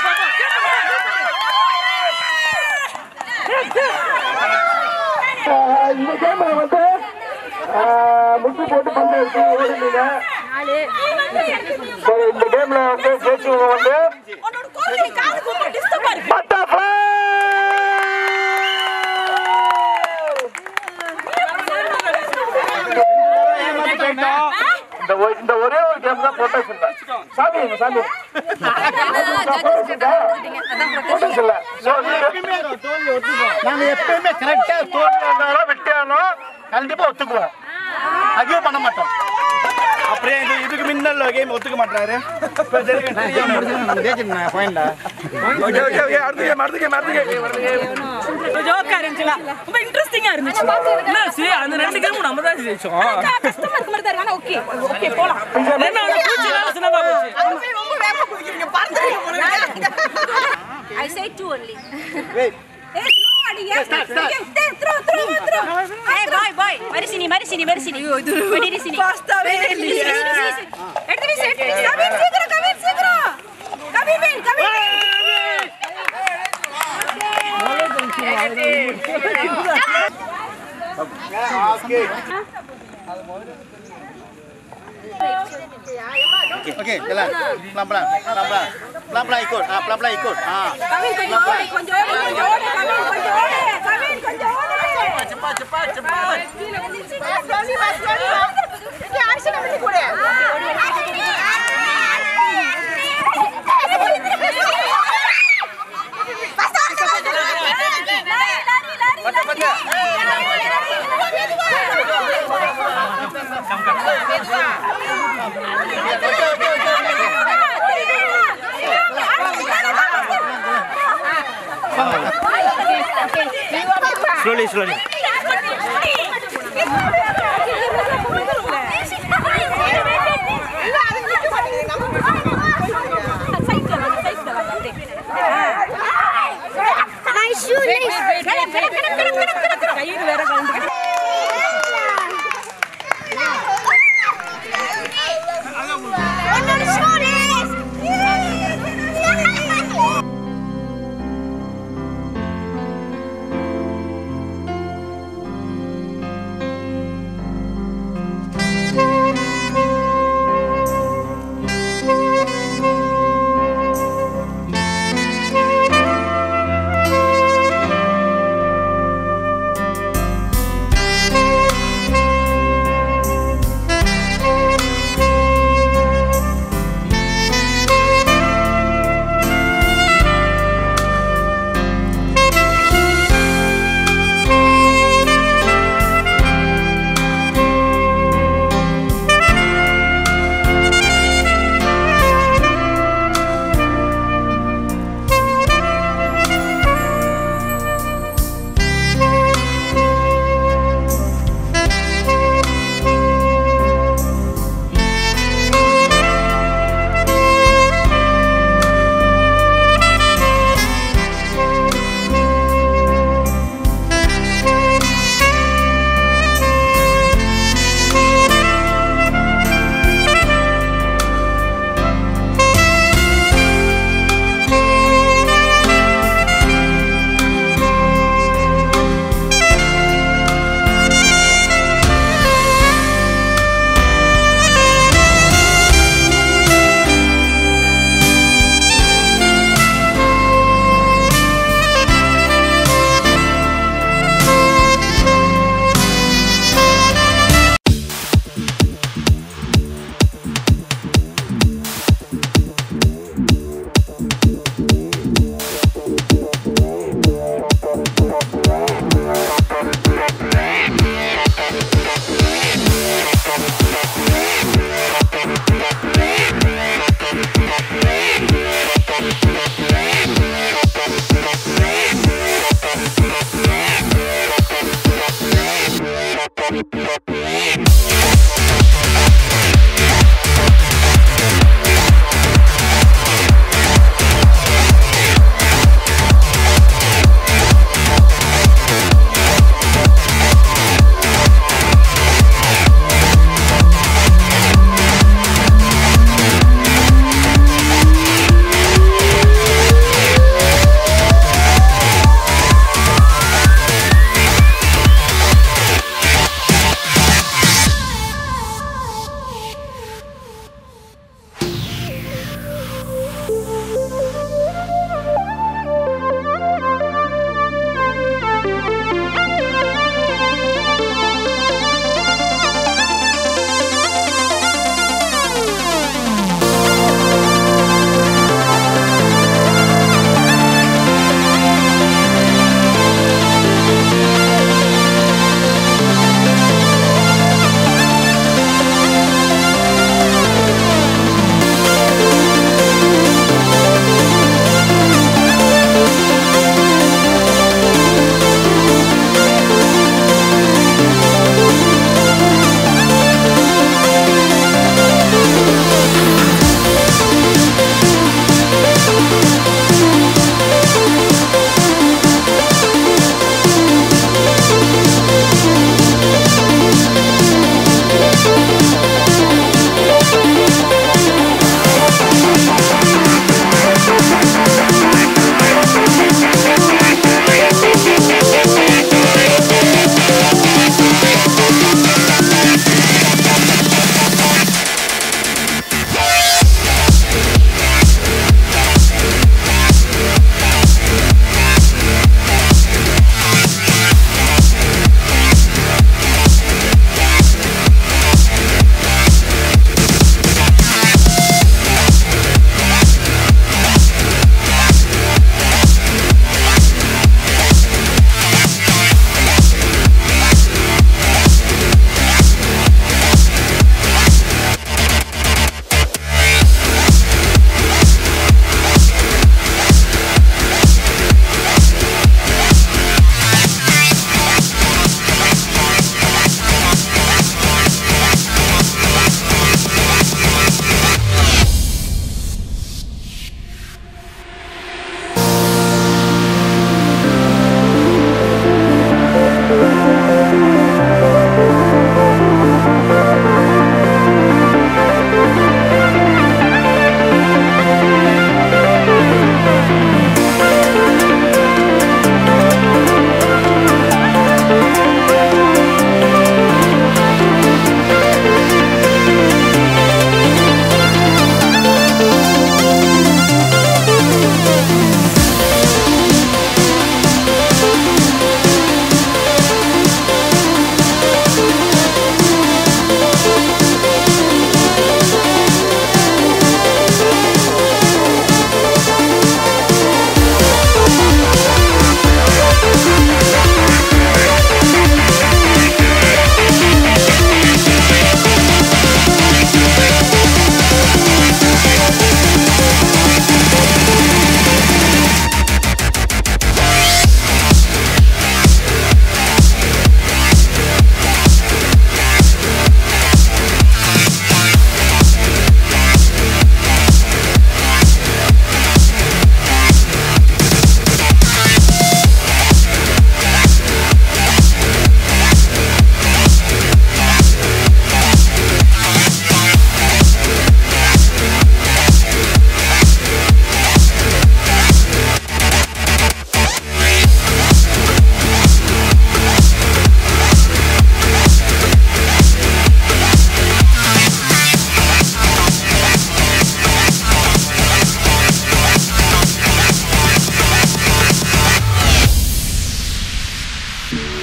இந்த கேம்ல வந்து ஆஹ், முட்டு போட்டு பந்து எடுத்து ஓடுனீங்க சரி இந்த கேம்ல வந்து ஜெயிச்சவங்க வந்து பட்டர்ஃப்ளை இந்த ஒ- இந்த ஒரே ஒரு கேம் தான் போட்டோ வச்சிருந்தேன் சாமி எங்க சாமி போட்டோஸ் இல்ல So, நாங்க எப்பயுமே கரெக்டா தோல்வி இருந்தாலும் வெட்டியாலும் கண்டிப்பா ஒத்துக்குவோம் அதையும் பண்ண மாட்டோம் அப்படியே இது இதுக்கு முன்னல்ல கேம் ஒத்துக்க மாட்டாரு ஓகே ஓகே ஓகே அடுத்த கேம் அடுத்த கேம் அடுத்த கேம் ஜோக்கா இருந்துச்சுல ரொம்ப இன்ட்ரெஸ்டிங்கா இருந்துச்சு இல்ல சரி அந்த ரெண்டு கேமும் நம்ம தான் ஜெயிச்சோம் கஷ்டமா இருக்க மாதிரி தான் இருக்கு ஆனா ஓகே ஓகே போலாம் என்ன அவனை பூச்சி வேலை சொன்னா போச்சு I say two only. Wait. Hey, slow adi, yes. Okay, stay, throw, throw, throw. Hey, boy, boy. Mari sini, mari sini, mari sini. Berdiri sini. Fastaவே இல்லையே. எடுத்து வீசு, எடுத்து வீசு. கவின் சீக்கிரம், கவின் சீக்கிரம். Kavin win, Kavin win. Okey, jalan. Pelan-pelan. Pelan-pelan. Pelan-pelan ikut. Ah, pelan-pelan ikut. Ah. Kavin கொஞ்சம் ஓடு கொஞ்சம் ஓடு கொஞ்சம் ஓடு கவின் கொஞ்சம் ஓடு கவின் கொஞ்சம் ஓடு Cepat, cepat, cepat. slowly வா slowly வா இங்க அரிசி நம்ம கூட Slowly, slowly. கையில் வேற கலந்து Thank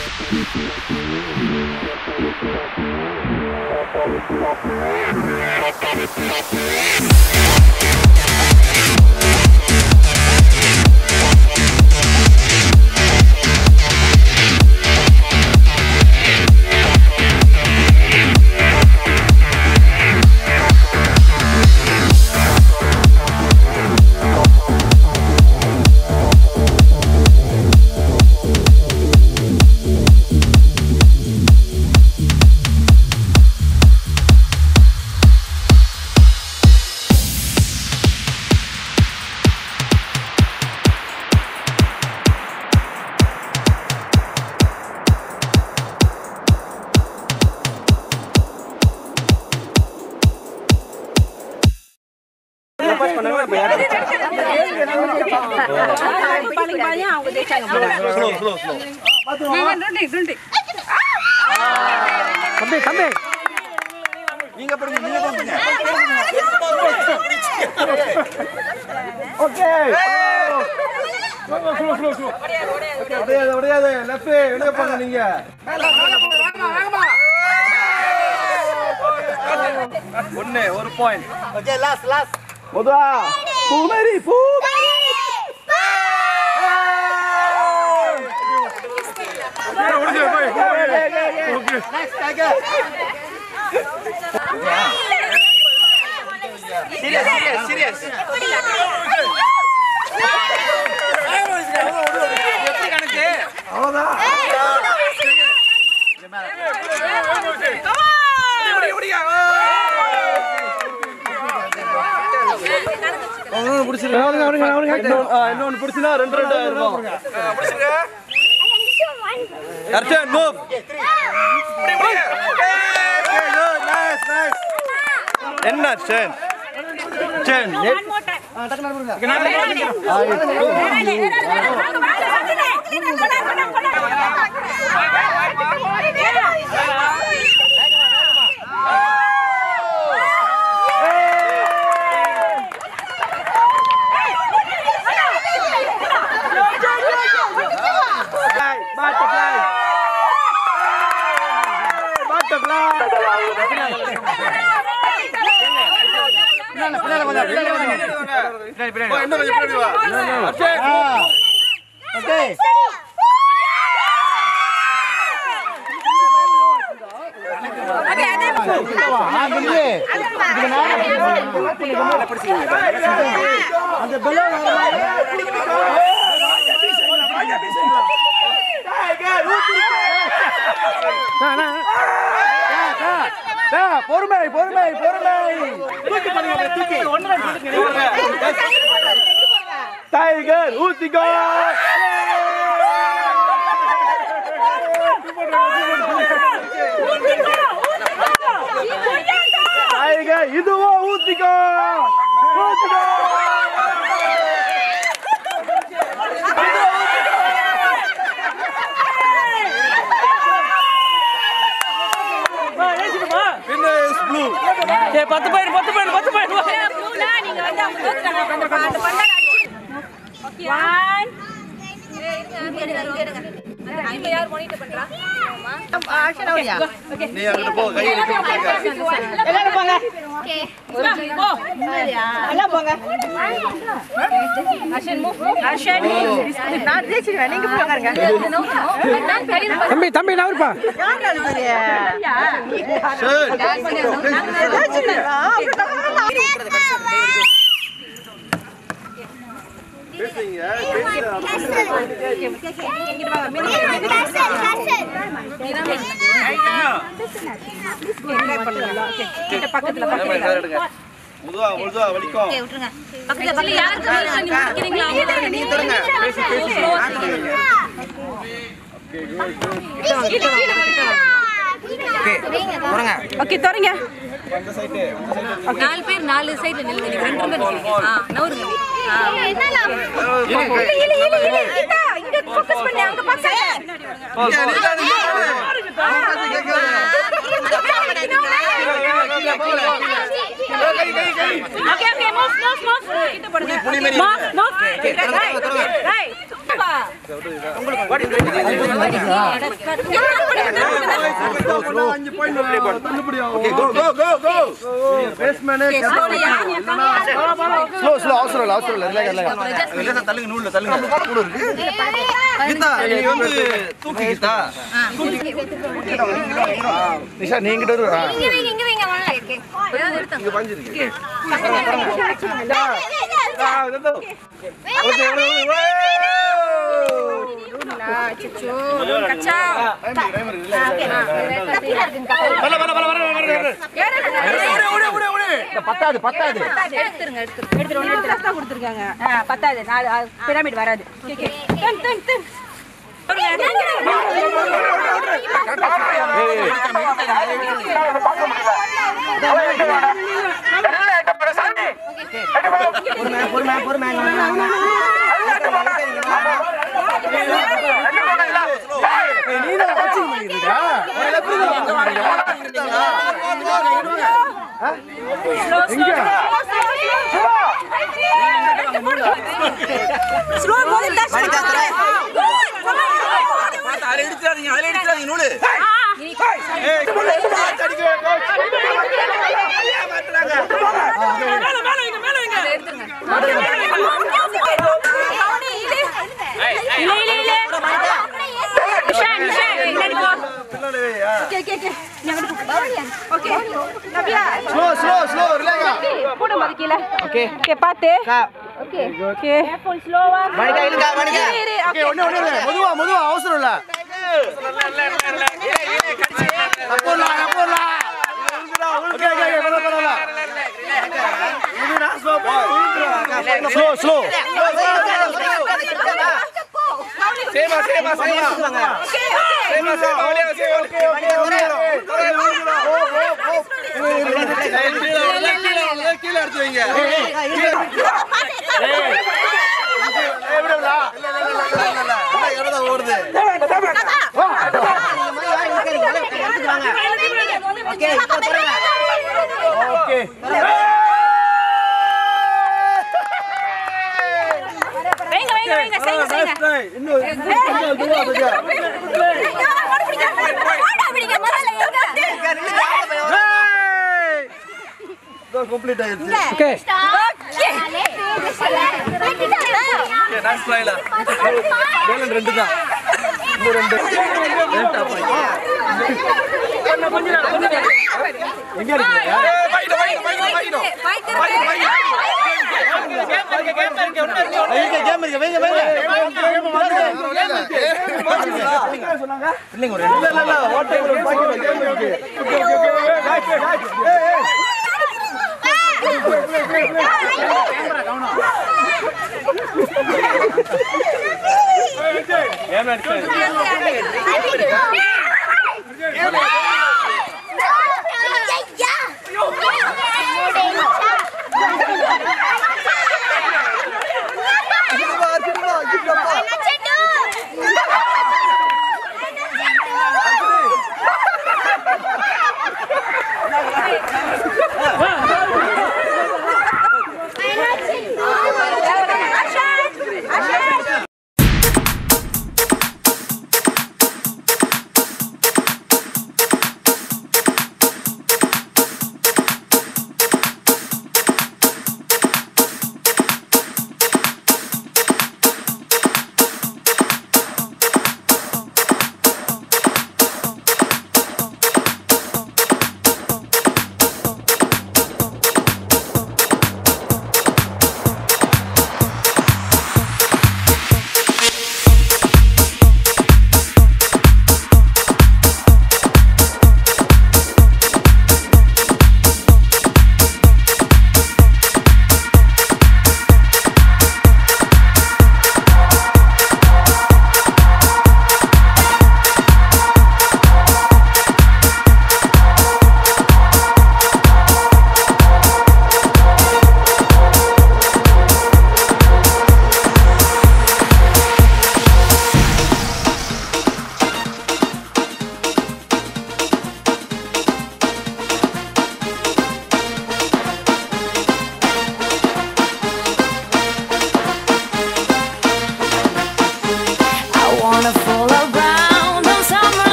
paling banyak aku dia Slow, slow, slow. Berhenti, berhenti. தம்பி தம்பி நீங்க போடுங்க நீங்க போடுங்க ஓகே உடையாது உடையாது லெஃப்ட் வெளியே போங்க நீங்க ஒண்ணு ஒரு பாயிண்ட் ஓகே லாஸ்ட் லாஸ்ட் முதா பூமரி பூ சீரியஸ் சீரியஸ் சீரியஸ் அவ்வளோதான் அவருங்க அவருங்க அவருங்க இன்னொன்று பிடிச்சினா ரெண்டு ரெண்டு இருக்கும் அர்ச்சன் மூவ் என்ன Archan Archan One more time. Butterfly butterfly பின்னால கொஞ்சம் பின்னால கொஞ்சம் இன்னும் கொஞ்சம் பின்னாடி வா அர்ச்சன் ஓகே அந்த பெலூன் பொறுமை பொறுமை பொறுமை டைகர் ஊத்திக்கோ டைகர் இதுவோ ஊத்திக்கோ ஊத்திக்கோ ஏய், பத்து பாயிண்ட் பத்து பாயிண்ட் பத்து பாயிண்ட் நீங்க வந்து அவங்க தோத்துட்டாங்க. அந்த ப- அந்த பந்தால அடிச்சு. One. இப்ப யார் monitor பண்றா? நீ அங்கிட்டு போ கையை நிக்க எல்லாரும் போங்க. போ. எல்லாம் போங்க. அர்ஷன் move. அர்ஷன் நான் ஜெயிச்சிருவேன் நீங்க போங்க தம்பி தம்பி நவருப்பா பக்கத்துல பக்கத்துல முதுவா முதுவா வலிக்கும் பக்கத்துல யாருக்கு நீங்க நிக்கிறீங்களா நீ தொடங்க பேசி பேசி ஓகே தரங்க அந்த சைடு நாலு பேர் நாலு சைடுல நில்லுங்க நீங்க ரெண்டு பேர் நில்லுங்க. ஆ நவருங்க ஆ. இழு, இழு, இழு, இழு. இந்தா, இங்க focus பண்ணு, அங்க பார்க்காத. Okay, okay, move, move, move. கிட்ட போடுங்க. புலி மாதிரி Move, move. Okay, தொடங்க, Right, தொடங்க. right. ஸ்லோ ஸ்லோ அவசரம் இல்லை அவசரம் இல்லை ரிலாக்ஸ் ரிலாக்ஸ் ரிலாக்ஸ் தள்ளுங்க நூல்ல தள்ளுங்க கூட இருக்கு நிஷா நீங்க கிட்ட வரு ஆ. இங்க வைங்க இங்க வைங்க வாங்க இங்க பஞ்சிருக்கு வர வர வர வர வர வர பத்தாது பத்தாது எடுத்துருங்க எடுத்துருங்க எடுத்துரு ஒன்று எடுத்துரு கொடுத்துருக்காங்க ஆ பத்தாது நாலு பிரமிட் வராது ஓகே தன் தன் தன் ஸ்லோ போது டச் அதில் எடுத்துறாதீங்க அதில் எடுத்துறாதீங்க நூலு மேல மேல வைங்க மேல வைங்க இல்ல இல்ல இல்ல நிஷா நிஷா பின்னாடி போ ஓகே ஓகே ஓகே ஓகே நபியா ஸ்லோ ஸ்லோ ஸ்லோ ரிலாக்ஸ் போடு மதி கீழ ஓகே ஓகே பாத்து ஓகே ஓகே ஃபுல் ஸ்லோவா மணிக்கா இல்ல மணிக்கா இரு ஓகே ஒண்ணு ஒண்ணு இல்ல மெதுவா மெதுவா அவசரம் இல்ல அப்போலா அப்போலா ஓகே ஓகே ஓகே பரவாயில்ல பரவாயில்ல ஸ்லோ ஸ்லோ சேமா சேமா சேமா சேமா சேமா ஒளியா சேமா கீழே எடுத்து வைங்க ஓடுது ஓகே வைங்க வைங்க வைங்க செய்ங்க செய்ங்க கம்ப்ளீட் ஆயிடுச்சு ஓகே டான்ஸ் லைலா பேலன் ரெண்டு தான் இன்னும் ரெண்டு எங்க இருக்கீங்க பைடு பைடு பைடு பைடு வைங்க கேம் இருக்கு வைங்க வைங்க இல்லைங்க ஒரு இல்ல இல்ல இல்ல ஓட்டை ஒரு பாக்கெட் கேம் இருக்கு ஓகே ஓகே ஓகே ஏய் ஏய்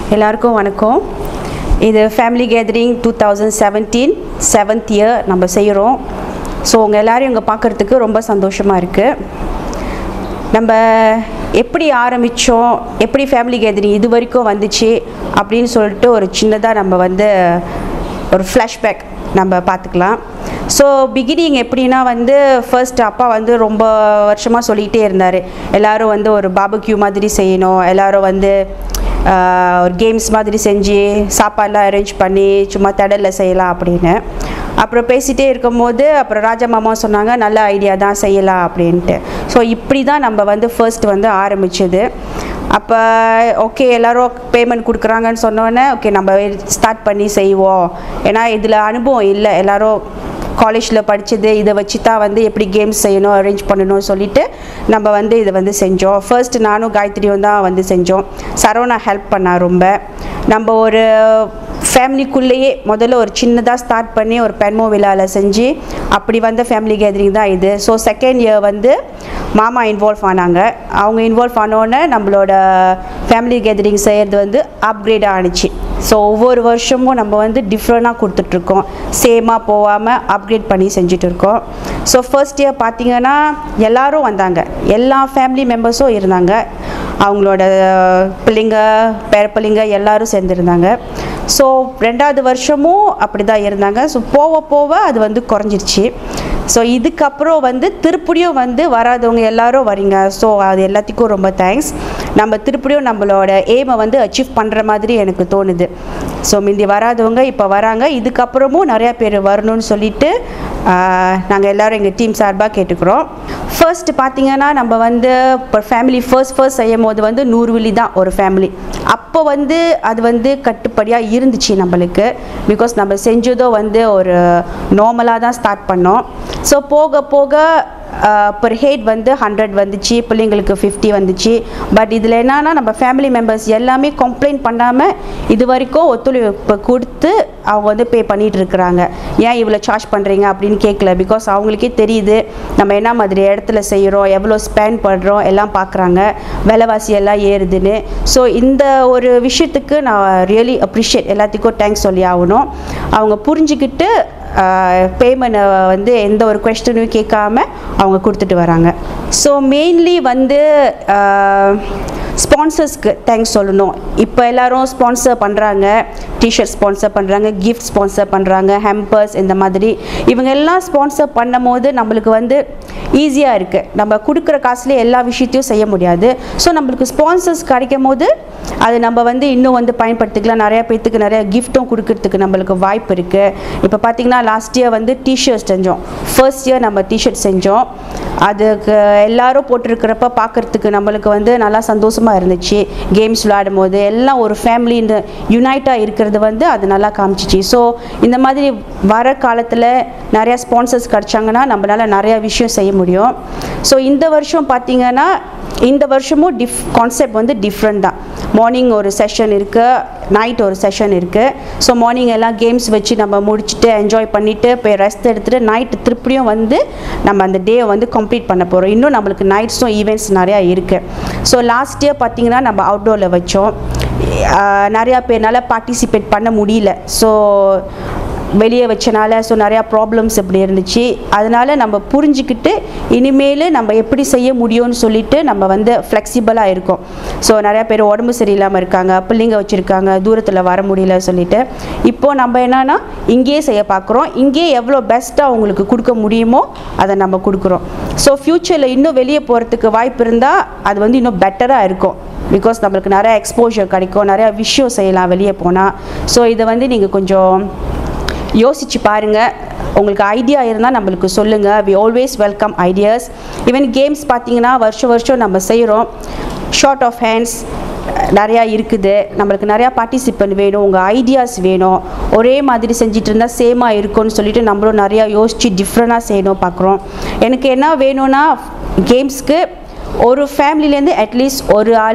எல்லாருக்கும் வணக்கம் இது family gathering two thousand seventeen seventh year நம்ம செய்கிறோம் ஸோ உங்கள் எல்லோரும் இங்கே பார்க்குறதுக்கு ரொம்ப சந்தோஷமாக இருக்குது நம்ம எப்படி ஆரம்பித்தோம் எப்படி ஃபேமிலி கேதரிங் இது வரைக்கும் வந்துச்சு அப்படின்னு சொல்லிட்டு ஒரு சின்னதாக நம்ம வந்து ஒரு ஃப்ளாஷ்பேக் நம்ம பார்த்துக்கலாம் ஸோ பிகினிங் எப்படின்னா வந்து ஃபர்ஸ்ட் அப்பா வந்து ரொம்ப வருஷமாக சொல்லிகிட்டே இருந்தார் எல்லாரும் வந்து ஒரு பாபக்யூ மாதிரி செய்யணும் எல்லாரும் வந்து ஆஹ், ஒரு கேம்ஸ் மாதிரி செஞ்சு சாப்பாடெலாம் அரேஞ்ச் பண்ணி சும்மா தடலில் செய்யலாம் அப்படின்னு அப்புறம் பேசிகிட்டே இருக்கும்போது அப்புறம் ராஜா மாமா சொன்னாங்க நல்ல ஐடியா தான் செய்யலாம் அப்படின்ட்டு ஸோ இப்படி தான் நம்ம வந்து ஃபர்ஸ்ட் வந்து ஆரம்பிச்சது அப்போ ஓகே எல்லாரும் பேமெண்ட் கொடுக்குறாங்கன்னு சொன்னோன்னே ஓகே நம்ம ஸ்டார்ட் பண்ணி செய்வோம் ஏன்னா இதில் அனுபவம் இல்லை எல்லாரும் காலேஜில் படித்தது இதை வச்சு தான் வந்து எப்படி கேம்ஸ் செய்யணும் அரேஞ்ச் பண்ணணும் சொல்லிட்டு நம்ம வந்து இதை வந்து செஞ்சோம் ஃபர்ஸ்ட் நானும் காயத்ரியும் தான் வந்து செஞ்சோம் சரவணா ஹெல்ப் பண்ணா ரொம்ப நம்ம ஒரு ஃபேமிலிக்குள்ளேயே முதல்ல ஒரு சின்னதாக ஸ்டார்ட் பண்ணி ஒரு பெண்மோ விழாவில் செஞ்சு அப்படி வந்த ஃபேமிலி கேதரிங் தான் இது ஸோ செகண்ட் இயர் வந்து மாமா இன்வால்வ் ஆனாங்க அவங்க இன்வால்வ் ஆனோடனே நம்மளோட ஃபேமிலி கேதரிங் செய்கிறது வந்து அப்கிரேட் ஆணுச்சு ஸோ ஒவ்வொரு வருஷமும் நம்ம வந்து டிஃப்ரெண்ட்டாக கொடுத்துட்ருக்கோம் சேமாக போகாமல் அப்கிரேட் பண்ணி செஞ்சுட்டு இருக்கோம் ஸோ ஃபர்ஸ்ட் இயர் பார்த்தீங்கன்னா எல்லாரும் வந்தாங்க எல்லா ஃபேமிலி மெம்பர்ஸும் இருந்தாங்க அவங்களோட பிள்ளைங்க பேர பிள்ளைங்க எல்லாரும் சேர்ந்துருந்தாங்க ஸோ ரெண்டாவது வருஷமும் அப்படி தான் இருந்தாங்க ஸோ போக போக அது வந்து குறைஞ்சிருச்சு ஸோ இதுக்கப்புறம் வந்து திருப்படியும் வந்து வராதவங்க எல்லாரும் வரீங்க ஸோ அது எல்லாத்துக்கும் ரொம்ப தேங்க்ஸ் நம்ம திருப்படியும் நம்மளோட எய்மை வந்து அச்சீவ் பண்ணுற மாதிரி எனக்கு தோணுது ஸோ முந்தி வராதவங்க இப்போ வராங்க இதுக்கப்புறமும் நிறையா பேர் வரணும்னு சொல்லிட்டு நாங்கள் எல்லாரும் எங்கள் டீம் சார்பாக கேட்டுக்கிறோம் ஃபர்ஸ்ட் பார்த்தீங்கன்னா நம்ம வந்து இப்போ ஃபேமிலி ஃபர்ஸ்ட் ஃபர்ஸ்ட் செய்யும் போது வந்து நூறு விழி தான் ஒரு ஃபேமிலி அப்போ வந்து அது வந்து கட்டுப்படியாக இருந்துச்சு நம்மளுக்கு பிகாஸ் நம்ம செஞ்சதோ வந்து ஒரு நார்மலாக தான் ஸ்டார்ட் பண்ணோம் ஸோ போக போக பர் ஹெட் வந்து ஹண்ட்ரட் வந்துச்சு பிள்ளைங்களுக்கு ஃபிஃப்டி வந்துச்சு பட் இதில் என்னன்னா நம்ம ஃபேமிலி மெம்பர்ஸ் எல்லாமே கம்ப்ளைண்ட் பண்ணாமல் இது வரைக்கும் ஒத்துழைப்பு கொடுத்து அவங்க வந்து பே பண்ணிட்டு இருக்கிறாங்க ஏன் இவ்வளோ சார்ஜ் பண்ணுறீங்க அப்படின்னு கேட்கல பிகாஸ் அவங்களுக்கே தெரியுது நம்ம என்ன மாதிரி இடத்துல செய்கிறோம் எவ்வளோ ஸ்பெண்ட் பண்ணுறோம் எல்லாம் பார்க்குறாங்க விலைவாசி எல்லாம் ஏறுதுன்னு ஸோ இந்த ஒரு விஷயத்துக்கு நான் ரியலி அப்ரிஷியேட் எல்லாத்துக்கும் தேங்க்ஸ் சொல்லி ஆகணும் அவங்க புரிஞ்சுக்கிட்டு பேமெண்ட் வந்து எந்த ஒரு கொஸ்டினும் கேட்காம அவங்க கொடுத்துட்டு வராங்க ஸோ மெயின்லி வந்து ஸ்பான்சர்ஸ்க்கு தேங்க்ஸ் சொல்லணும் இப்போ எல்லாரும் ஸ்பான்சர் பண்ணுறாங்க டிஷர்ட் ஸ்பான்சர் பண்ணுறாங்க கிஃப்ட் ஸ்பான்சர் பண்ணுறாங்க ஹெம்பர்ஸ் இந்த மாதிரி இவங்க எல்லாம் ஸ்பான்சர் பண்ணும் போது நம்மளுக்கு வந்து ஈஸியாக இருக்குது நம்ம கொடுக்குற காசுலேயே எல்லா விஷயத்தையும் செய்ய முடியாது ஸோ நம்மளுக்கு ஸ்பான்சர்ஸ் கிடைக்கும் போது அது நம்ம வந்து இன்னும் வந்து பயன்படுத்திக்கலாம் நிறைய பேர்த்துக்கு நிறைய கிஃப்ட்டும் கொடுக்கறதுக்கு நம்மளுக்கு வாய்ப்பு இருக்குது இப்போ பார்த்தீங்கன்னா லாஸ்ட் இயர் வந்து டிஷர்ட் செஞ்சோம் ஃபர்ஸ்ட் இயர் நம்ம டிஷர்ட் செஞ்சோம் அதுக்கு எல்லாரும் போட்டிருக்கிறப்ப பார்க்குறதுக்கு நம்மளுக்கு வந்து நல்லா சந்தோஷமாக இருந்துச்சு கேம்ஸ் விளையாடும் போது எல்லாம் ஒரு ஃபேமிலி இந்த யுனைட்டாக இருக்கிறது வந்து அது நல்லா காமிச்சிச்சு ஸோ இந்த மாதிரி வர காலத்தில் நிறையா ஸ்பான்சர்ஸ் கிடச்சாங்கன்னா நம்மளால நிறையா விஷயம் செய்ய முடியும் ஸோ இந்த வருஷம் பார்த்தீங்கன்னா இந்த வருஷமும் டிஃப் கான்செப்ட் வந்து டிஃப்ரெண்ட் தான் மார்னிங் ஒரு செஷன் இருக்குது நைட் ஒரு செஷன் இருக்குது ஸோ மார்னிங் எல்லாம் கேம்ஸ் வச்சு நம்ம முடிச்சுட்டு என்ஜாய் பண்ணிவிட்டு போய் ரெஸ்ட் எடுத்துகிட்டு நைட் திருப்பியும் வந்து நம்ம அந்த டே வந்து கம்ப்ளீட் பண்ண போகிறோம் இன்னும் நம்மளுக்கு நைட்ஸும் ஈவெண்ட்ஸ் நிறையா இருக்குது ஸோ லாஸ்ட் இயர் பார்த்திங்கன்னா நம்ம அவுட்டோரில் வச்சோம் ஆஹ் நிறையா பேர்னால பார்ட்டிசிபேட் பண்ண முடியல ஸோ வெளியே வச்சனால ஸோ நிறையா ப்ராப்ளம்ஸ் இப்படி இருந்துச்சு அதனால நம்ம புரிஞ்சுக்கிட்டு இனிமேல் நம்ம எப்படி செய்ய முடியும்னு சொல்லிட்டு நம்ம வந்து ஃப்ளெக்சிபிளாக இருக்கோம் ஸோ நிறையா பேர் உடம்பு சரியில்லாமல் இருக்காங்க பிள்ளைங்க வச்சுருக்காங்க தூரத்தில் வர முடியல சொல்லிட்டு இப்போ நம்ம என்னன்னா இங்கேயே செய்ய பார்க்குறோம் இங்கேயே எவ்வளோ பெஸ்ட்டாக உங்களுக்கு கொடுக்க முடியுமோ அதை நம்ம கொடுக்குறோம் ஸோ ஃப்யூச்சரில் இன்னும் வெளியே போகிறதுக்கு வாய்ப்பு இருந்தால் அது வந்து இன்னும் பெட்டராக இருக்கும் பிகாஸ் நம்மளுக்கு நிறைய எக்ஸ்போஷர் கிடைக்கும் நிறையா விஷயம் செய்யலாம் வெளியே போனால் ஸோ இதை வந்து நீங்கள் கொஞ்சம் யோசிச்சு பாருங்கள் உங்களுக்கு ஐடியா இருந்தால் நம்மளுக்கு சொல்லுங்கள் we always welcome ideas even games பார்த்தீங்கன்னா வருஷம் வருஷம் நம்ம செய்கிறோம் ஷார்ட் ஆஃப் ஹேண்ட்ஸ் நிறையா இருக்குது நம்மளுக்கு நிறையா பார்ட்டிசிபெண்ட் வேணும் உங்கள் ஐடியாஸ் வேணும் ஒரே மாதிரி செஞ்சுட்டு இருந்தால் சேமாக இருக்கும்னு சொல்லிட்டு நம்மளும் நிறையா யோசித்து டிஃப்ரெண்ட்டாக செய்யணும் பார்க்குறோம் எனக்கு என்ன வேணும்னா கேம்ஸ்க்கு ஒரு ஃபேமிலிலேருந்து அட்லீஸ்ட் ஒரு ஆள்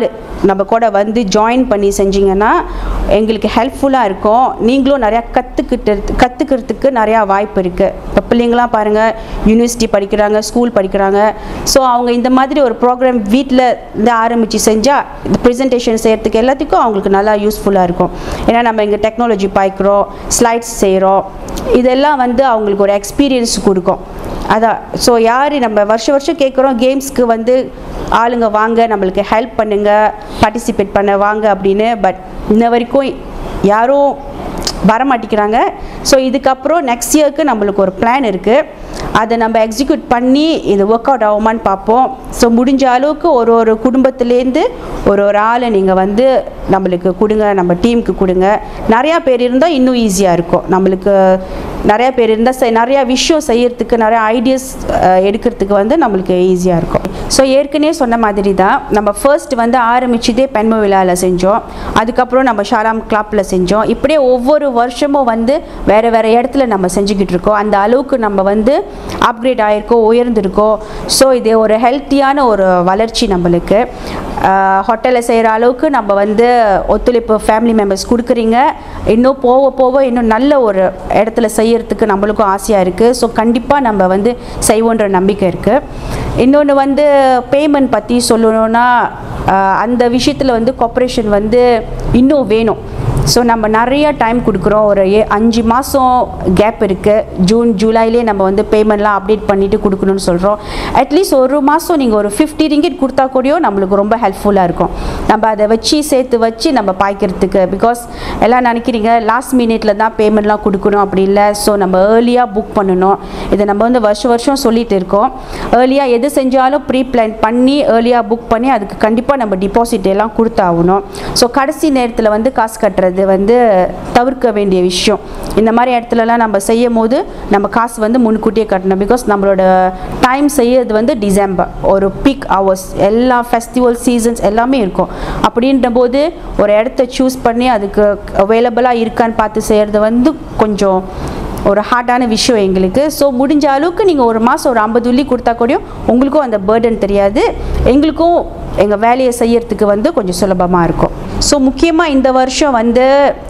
நம்ம கூட வந்து ஜாயின் பண்ணி செஞ்சீங்கன்னா எங்களுக்கு ஹெல்ப்ஃபுல்லாக இருக்கும் நீங்களும் நிறையா கற்றுக்கிட்டு கற்றுக்கிறதுக்கு நிறையா வாய்ப்பு இருக்குது இப்போ பிள்ளைங்களாம் பாருங்கள் யூனிவர்சிட்டி படிக்கிறாங்க ஸ்கூல் படிக்கிறாங்க ஸோ அவங்க இந்த மாதிரி ஒரு ப்ரோக்ராம் வீட்டில் இருந்து ஆரம்பித்து செஞ்சால் இந்த ப்ரெசன்டேஷன் செய்கிறதுக்கு எல்லாத்துக்கும் அவங்களுக்கு நல்லா யூஸ்ஃபுல்லாக இருக்கும் ஏன்னா நம்ம இங்கே டெக்னாலஜி பாய்க்கிறோம் ஸ்லைட்ஸ் செய்கிறோம் இதெல்லாம் வந்து அவங்களுக்கு ஒரு எக்ஸ்பீரியன்ஸ் கொடுக்கும் அதான் ஸோ யார் நம்ம வருஷம் வருஷம் கேட்குறோம் கேம்ஸ்க்கு வந்து ஆளுங்க வாங்க நம்மளுக்கு ஹெல்ப் பண்ணுங்க பார்ட்டிசிபேட் பண்ண வாங்க அப்படின்னு பட் இன்ன வரைக்கும் யாரும் வரமாட்டேங்கிறாங்க ஸோ இதுக்கப்புறம் நெக்ஸ்ட் இயர்க்கு நம்மளுக்கு ஒரு பிளான் இருக்குது அதை நம்ம எக்ஸிக்யூட் பண்ணி இது ஒர்க் அவுட் ஆகுமான்னு பார்ப்போம் ஸோ முடிஞ்ச அளவுக்கு ஒரு ஒரு குடும்பத்துலேருந்து ஒரு ஒரு ஆளை நீங்கள் வந்து நம்மளுக்கு கொடுங்க நம்ம டீமுக்கு கொடுங்க நிறையா பேர் இருந்தால் இன்னும் ஈஸியாக இருக்கும் நம்மளுக்கு நிறையா பேர் இருந்தால் செ- நிறையா விஷயம் செய்யறதுக்கு நிறையா ஐடியாஸ் எடுக்கிறதுக்கு வந்து நம்மளுக்கு ஈஸியாக இருக்கும் ஸோ ஏற்கனவே சொன்ன மாதிரி தான் நம்ம ஃபர்ஸ்ட் வந்து ஆரம்பிச்சதே பெண்ம விழாவில் செஞ்சோம் அதுக்கப்புறம் நம்ம ஷாலாம் கிளப்பில் செஞ்சோம் இப்படியே ஒவ்வொரு வருஷமும் வந்து வேறு வேறு இடத்துல நம்ம செஞ்சுக்கிட்டு இருக்கோம் அந்த அளவுக்கு நம்ம வந்து அப்கிரேட் ஆகிருக்கோம் உயர்ந்திருக்கோம் ஸோ இது ஒரு ஹெல்த்தியான ஒரு வளர்ச்சி நம்மளுக்கு ஹோட்டலில் செய்கிற அளவுக்கு நம்ம வந்து ஒத்துழைப்பு ஃபேமிலி மெம்பர்ஸ் கொடுக்குறீங்க இன்னும் போக போக இன்னும் நல்ல ஒரு இடத்துல செய்யறதுக்கு நம்மளுக்கும் ஆசையாக இருக்குது ஸோ கண்டிப்பாக நம்ம வந்து செய்வோன்ற நம்பிக்கை இருக்குது இன்னொன்று வந்து பேமெண்ட் பற்றி சொல்லணும்னா ஆஹ், அந்த விஷயத்தில் வந்து கார்ப்பரேஷன் வந்து இன்னும் வேணும் ஸோ நம்ம நிறைய டைம் கொடுக்குறோம் ஒரு ஏ அஞ்சு மாதம் கேப் இருக்குது ஜூன் ஜூலைலேயே நம்ம வந்து பேமெண்ட்லாம் அப்டேட் பண்ணிவிட்டு கொடுக்கணும்னு சொல்கிறோம் அட்லீஸ்ட் ஒரு மாதம் நீங்கள் ஒரு ஃபிஃப்டி ரிங்கிட் கொடுத்தா கூடயும் நம்மளுக்கு ரொம்ப ஹெல்ப்ஃபுல்லாக இருக்கும் நம்ம அதை வச்சு சேர்த்து வச்சு நம்ம பாய்க்கிறதுக்கு பிகாஸ் எல்லாம் நினைக்கிறீங்க லாஸ்ட் மினிட்ல தான் பேமெண்ட்லாம் கொடுக்கணும் அப்படி இல்லை ஸோ நம்ம ஏர்லியாக புக் பண்ணணும் இதை நம்ம வந்து வருஷம் வருஷம் சொல்லிட்டு இருக்கோம் ஏர்லியாக எது செஞ்சாலும் ப்ரீ பிளான் பண்ணி ஏர்லியாக புக் பண்ணி அதுக்கு கண்டிப்பாக நம்ம டிபாசிட் எல்லாம் கொடுத்தாகணும் ஸோ கடைசி நேரத்தில் வந்து காசு கட்டுறது வந்து தவிர்க்க வேண்டிய விஷயம் இந்த மாதிரி இடத்துலலாம் நம்ம செய்யும் போது நம்ம காசு வந்து முன்கூட்டியே கட்டணும் பிகாஸ் நம்மளோட டைம் செய்யறது வந்து டிசம்பர் ஒரு பீக் ஹவர்ஸ் எல்லா ஃபெஸ்டிவல் சீசன்ஸ் எல்லாமே இருக்கும் அப்படின்ற போது ஒரு இடத்த சூஸ் பண்ணி அதுக்கு அவைலபிளாக இருக்கான்னு பார்த்து செய்கிறது வந்து கொஞ்சம் ஒரு ஹார்டான விஷயம் எங்களுக்கு ஸோ முடிஞ்ச அளவுக்கு நீங்கள் ஒரு மாதம் ஒரு ஐம்பது உள்ளி கொடுத்தா கூடயும் உங்களுக்கும் அந்த பேர்டன் தெரியாது எங்களுக்கும் எங்கள் வேலையை செய்யறதுக்கு வந்து கொஞ்சம் சுலபமாக இருக்கும் ஸோ முக்கியமாக இந்த வருஷம் வந்து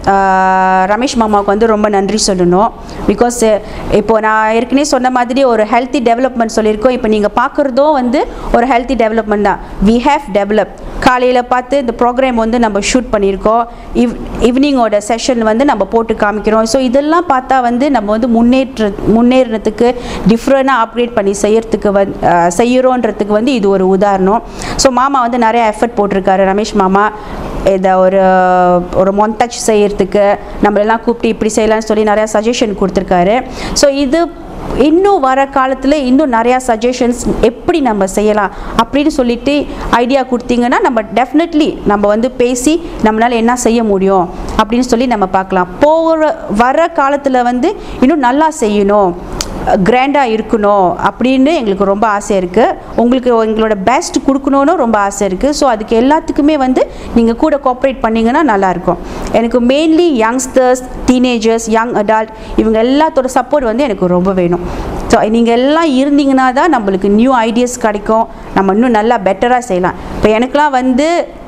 ஆஹ், ரமேஷ் மாமாவுக்கு வந்து ரொம்ப நன்றி சொல்லணும் பிகாஸ் இப்போ நான் ஏற்கனவே சொன்ன மாதிரி ஒரு ஹெல்த்தி டெவலப்மெண்ட் சொல்லியிருக்கோம் இப்போ நீங்கள் பார்க்குறதும் வந்து ஒரு ஹெல்த்தி டெவலப்மெண்ட் தான் வி ஹேவ் டெவலப் காலையில் பார்த்து இந்த ப்ரோக்ராம் வந்து நம்ம ஷூட் பண்ணியிருக்கோம் இவ் ஈவினிங்கோட செஷன் வந்து நம்ம போட்டு காமிக்கிறோம் ஸோ இதெல்லாம் பார்த்தா வந்து நம்ம வந்து முன்னேற்ற முன்னேறினத்துக்கு டிஃப்ரெண்டாக அப்கிரேட் பண்ணி செய்யறதுக்கு வந் அஹ், செய்கிறோன்றதுக்கு வந்து இது ஒரு உதாரணம் ஸோ மாமா வந்து நிறைய எஃபர்ட் போட்டிருக்காரு ரமேஷ் மாமா இதை ஒரு ஒரு மொன்டச் செய்யறதுக்கு நம்மளெல்லாம் கூப்பிட்டு இப்படி செய்யலாம்னு சொல்லி நிறையா சஜஷன் கொடுத்துருக்காரு ஸோ இது இன்னும் வர காலத்தில் இன்னும் நிறையா சஜஷன்ஸ் எப்படி நம்ம செய்யலாம் அப்படின்னு சொல்லிட்டு ஐடியா கொடுத்தீங்கன்னா நம்ம டெஃபினெட்லி நம்ம வந்து பேசி நம்மளால் என்ன செய்ய முடியும் அப்படின்னு சொல்லி நம்ம பார்க்கலாம் போகிற வர காலத்தில் வந்து இன்னும் நல்லா செய்யணும் கிராண்டாக இருக்கணும் அப்படின்னு எங்களுக்கு ரொம்ப ஆசை இருக்குது உங்களுக்கு எங்களோட பெஸ்ட் கொடுக்கணுன்னு ரொம்ப ஆசை இருக்குது ஸோ அதுக்கு எல்லாத்துக்குமே வந்து நீங்கள் கூட கோஆப்ரேட் பண்ணிங்கன்னா நல்லாயிருக்கும் எனக்கு mainly youngsters teenagers young adult இவங்க எல்லாத்தோட சப்போர்ட் வந்து எனக்கு ரொம்ப வேணும் ஸோ நீங்கள் எல்லாம் இருந்தீங்கன்னா தான் நம்மளுக்கு நியூ ஐடியாஸ் கிடைக்கும் நம்ம இன்னும் நல்லா பெட்டராக செய்யலாம் இப்போ எனக்கெலாம் வந்து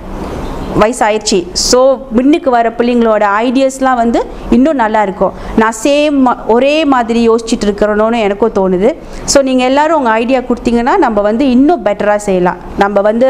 வயசாயிடுச்சு ஸோ முன்னுக்கு வர பிள்ளைங்களோட ஐடியாஸ்லாம் வந்து இன்னும் நல்லா இருக்கும் நான் சேம் ஒரே மாதிரி யோசிச்சுட்டு இருக்கிறோன்னு எனக்கும் தோணுது ஸோ நீங்கள் எல்லாரும் உங்கள் ஐடியா கொடுத்தீங்கன்னா நம்ம வந்து இன்னும் பெட்டராக செய்யலாம் நம்ம வந்து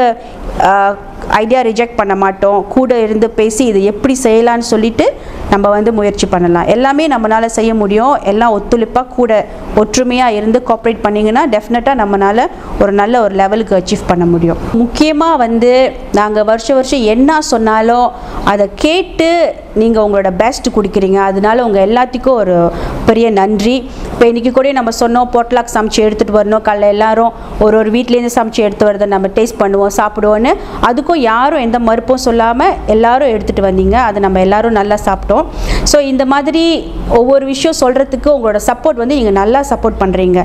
ஐடியா ரிஜெக்ட் பண்ண மாட்டோம் கூட இருந்து பேசி இது எப்படி செய்யலாம்னு சொல்லிட்டு நம்ம வந்து முயற்சி பண்ணலாம் எல்லாமே நம்மளால் செய்ய முடியும் எல்லாம் ஒத்துழைப்பாக கூட ஒற்றுமையாக இருந்து கோஆப்ரேட் பண்ணிங்கன்னா டெஃபினட்டாக நம்மளால் ஒரு நல்ல ஒரு லெவலுக்கு அச்சீவ் பண்ண முடியும் முக்கியமாக வந்து நாங்கள் வருஷம் வருஷம் என்ன சொன்னாலும் அதை கேட்டு நீங்கள் உங்களோட பெஸ்ட் குடிக்கிறீங்க அதனால உங்கள் எல்லாத்துக்கும் ஒரு பெரிய நன்றி இப்போ இன்றைக்கி கூட நம்ம சொன்னோம் பொட்லாக் சமைச்சு எடுத்துகிட்டு வரணும் காலைல எல்லாரும் ஒரு ஒரு வீட்லேருந்து சமைச்சு எடுத்து வரதை நம்ம டேஸ்ட் பண்ணுவோம் சாப்பிடுவோன்னு அதுக்கும் யாரும் எந்த மறுப்பும் சொல்லாமல் எல்லாரும் எடுத்துகிட்டு வந்தீங்க அதை நம்ம எல்லாரும் நல்லா சாப்பிட்டோம் ஸோ இந்த மாதிரி ஒவ்வொரு விஷயம் சொல்கிறதுக்கு உங்களோட சப்போர்ட் வந்து நீங்கள் நல்லா சப்போர்ட் பண்ணுறீங்க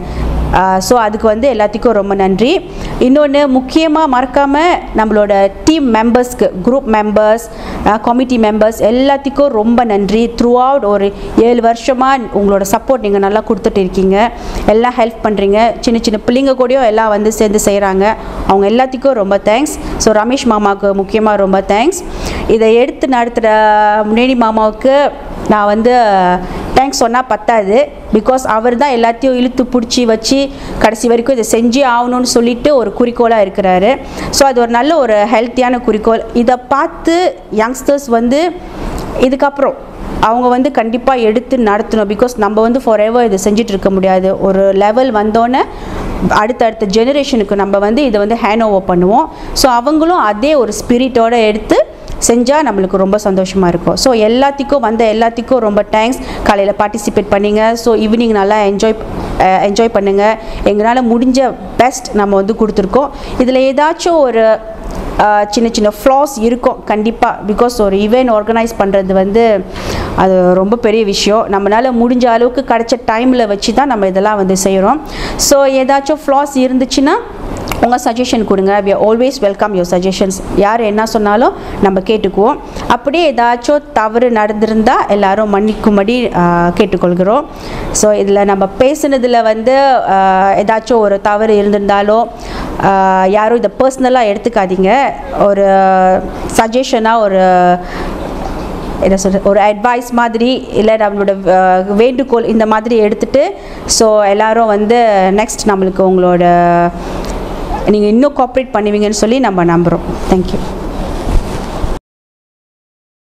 ஸோ அதுக்கு வந்து எல்லாத்துக்கும் ரொம்ப நன்றி இன்னொன்று முக்கியமாக மறக்காமல் நம்மளோட டீம் மெம்பர்ஸ்க்கு குரூப் மெம்பர்ஸ் கமிட்டி மெம்பர்ஸ் எல்லாத்துக்கும் ரொம்ப நன்றி த்ரூ அவுட் ஒரு ஏழு வருஷமாக உங்களோட சப்போர்ட் நீங்கள் நல்லா கொடுத்துட்டு இருக்கீங்க எல்லாம் ஹெல்ப் பண்ணுறீங்க சின்ன சின்ன பிள்ளைங்க கூடயும் எல்லாம் வந்து சேர்ந்து செய்கிறாங்க அவங்க எல்லாத்துக்கும் ரொம்ப தேங்க்ஸ் ஸோ ரமேஷ் மாமாவுக்கு முக்கியமாக ரொம்ப தேங்க்ஸ் இதை எடுத்து நடத்துகிற முனேனி மாமாவுக்கு நான் வந்து தேங்க்ஸ் சொன்னால் பத்தாது பிகாஸ் அவர் தான் எல்லாத்தையும் இழுத்து பிடிச்சி வச்சு கடைசி வரைக்கும் இதை செஞ்சே ஆகணும்னு சொல்லிட்டு ஒரு குறிக்கோளாக இருக்கிறாரு ஸோ அது ஒரு நல்ல ஒரு ஹெல்த்தியான குறிக்கோள் இதை பார்த்து யங்ஸ்டர்ஸ் வந்து இதுக்கப்புறம் அவங்க வந்து கண்டிப்பாக எடுத்து நடத்தணும் பிகாஸ் நம்ம வந்து ஃபார் எவர் இதை செஞ்சுட்டு இருக்க முடியாது ஒரு லெவல் வந்தோன்னே அடுத்தடுத்த ஜெனரேஷனுக்கு நம்ம வந்து இதை வந்து ஹேண்ட் ஓவர் பண்ணுவோம் ஸோ அவங்களும் அதே ஒரு ஸ்பிரிட்டோட எடுத்து செஞ்சால் நம்மளுக்கு ரொம்ப சந்தோஷமாக இருக்கும் ஸோ எல்லாத்துக்கும் வந்த எல்லாத்துக்கும் ரொம்ப தேங்க்ஸ் காலையில் பார்ட்டிசிபேட் பண்ணிங்க ஸோ ஈவினிங் நல்லா என்ஜாய் என்ஜாய் பண்ணுங்கள் எங்களால் முடிஞ்ச பெஸ்ட் நம்ம வந்து கொடுத்துருக்கோம் இதில் ஏதாச்சும் ஒரு அஹ், சின்ன சின்ன ஃப்ளாஸ் இருக்கும் கண்டிப்பாக பிகாஸ் ஒரு ஈவெண்ட் ஆர்கனைஸ் பண்ணுறது வந்து அது ரொம்ப பெரிய விஷயம் நம்மளால் முடிஞ்ச அளவுக்கு கிடைச்ச டைமில் வச்சு தான் நம்ம இதெல்லாம் வந்து செய்கிறோம் ஸோ ஏதாச்சும் ஃப்ளாஸ் இருந்துச்சுன்னா உங்கள் சஜஷன் கொடுங்க we always welcome your suggestions யார் என்ன சொன்னாலும் நம்ம கேட்டுக்குவோம் அப்படியே ஏதாச்சும் தவறு நடந்திருந்தால் எல்லாரும் மன்னிக்கும்படி ஆஹ், கேட்டுக்கொள்கிறோம் ஸோ இதில் நம்ம பேசுனதில் வந்து ஆஹ், ஏதாச்சும் ஒரு தவறு இருந்திருந்தாலோ ஆஹ், யாரும் இதை பர்சனலாக எடுத்துக்காதீங்க ஒரு சஜஷனாக ஒரு என்ன சொல்கிறது ஒரு அட்வைஸ் மாதிரி இல்லை நம்மளோட அஹ், வேண்டுகோள் இந்த மாதிரி எடுத்துட்டு ஸோ எல்லாரும் வந்து நெக்ஸ்ட் நம்மளுக்கு உங்களோட நீங்கள் இன்னும் கோஆப்ரேட் பண்ணுவீங்கன்னு சொல்லி நம்ம நம்புகிறோம் தேங்க்யூ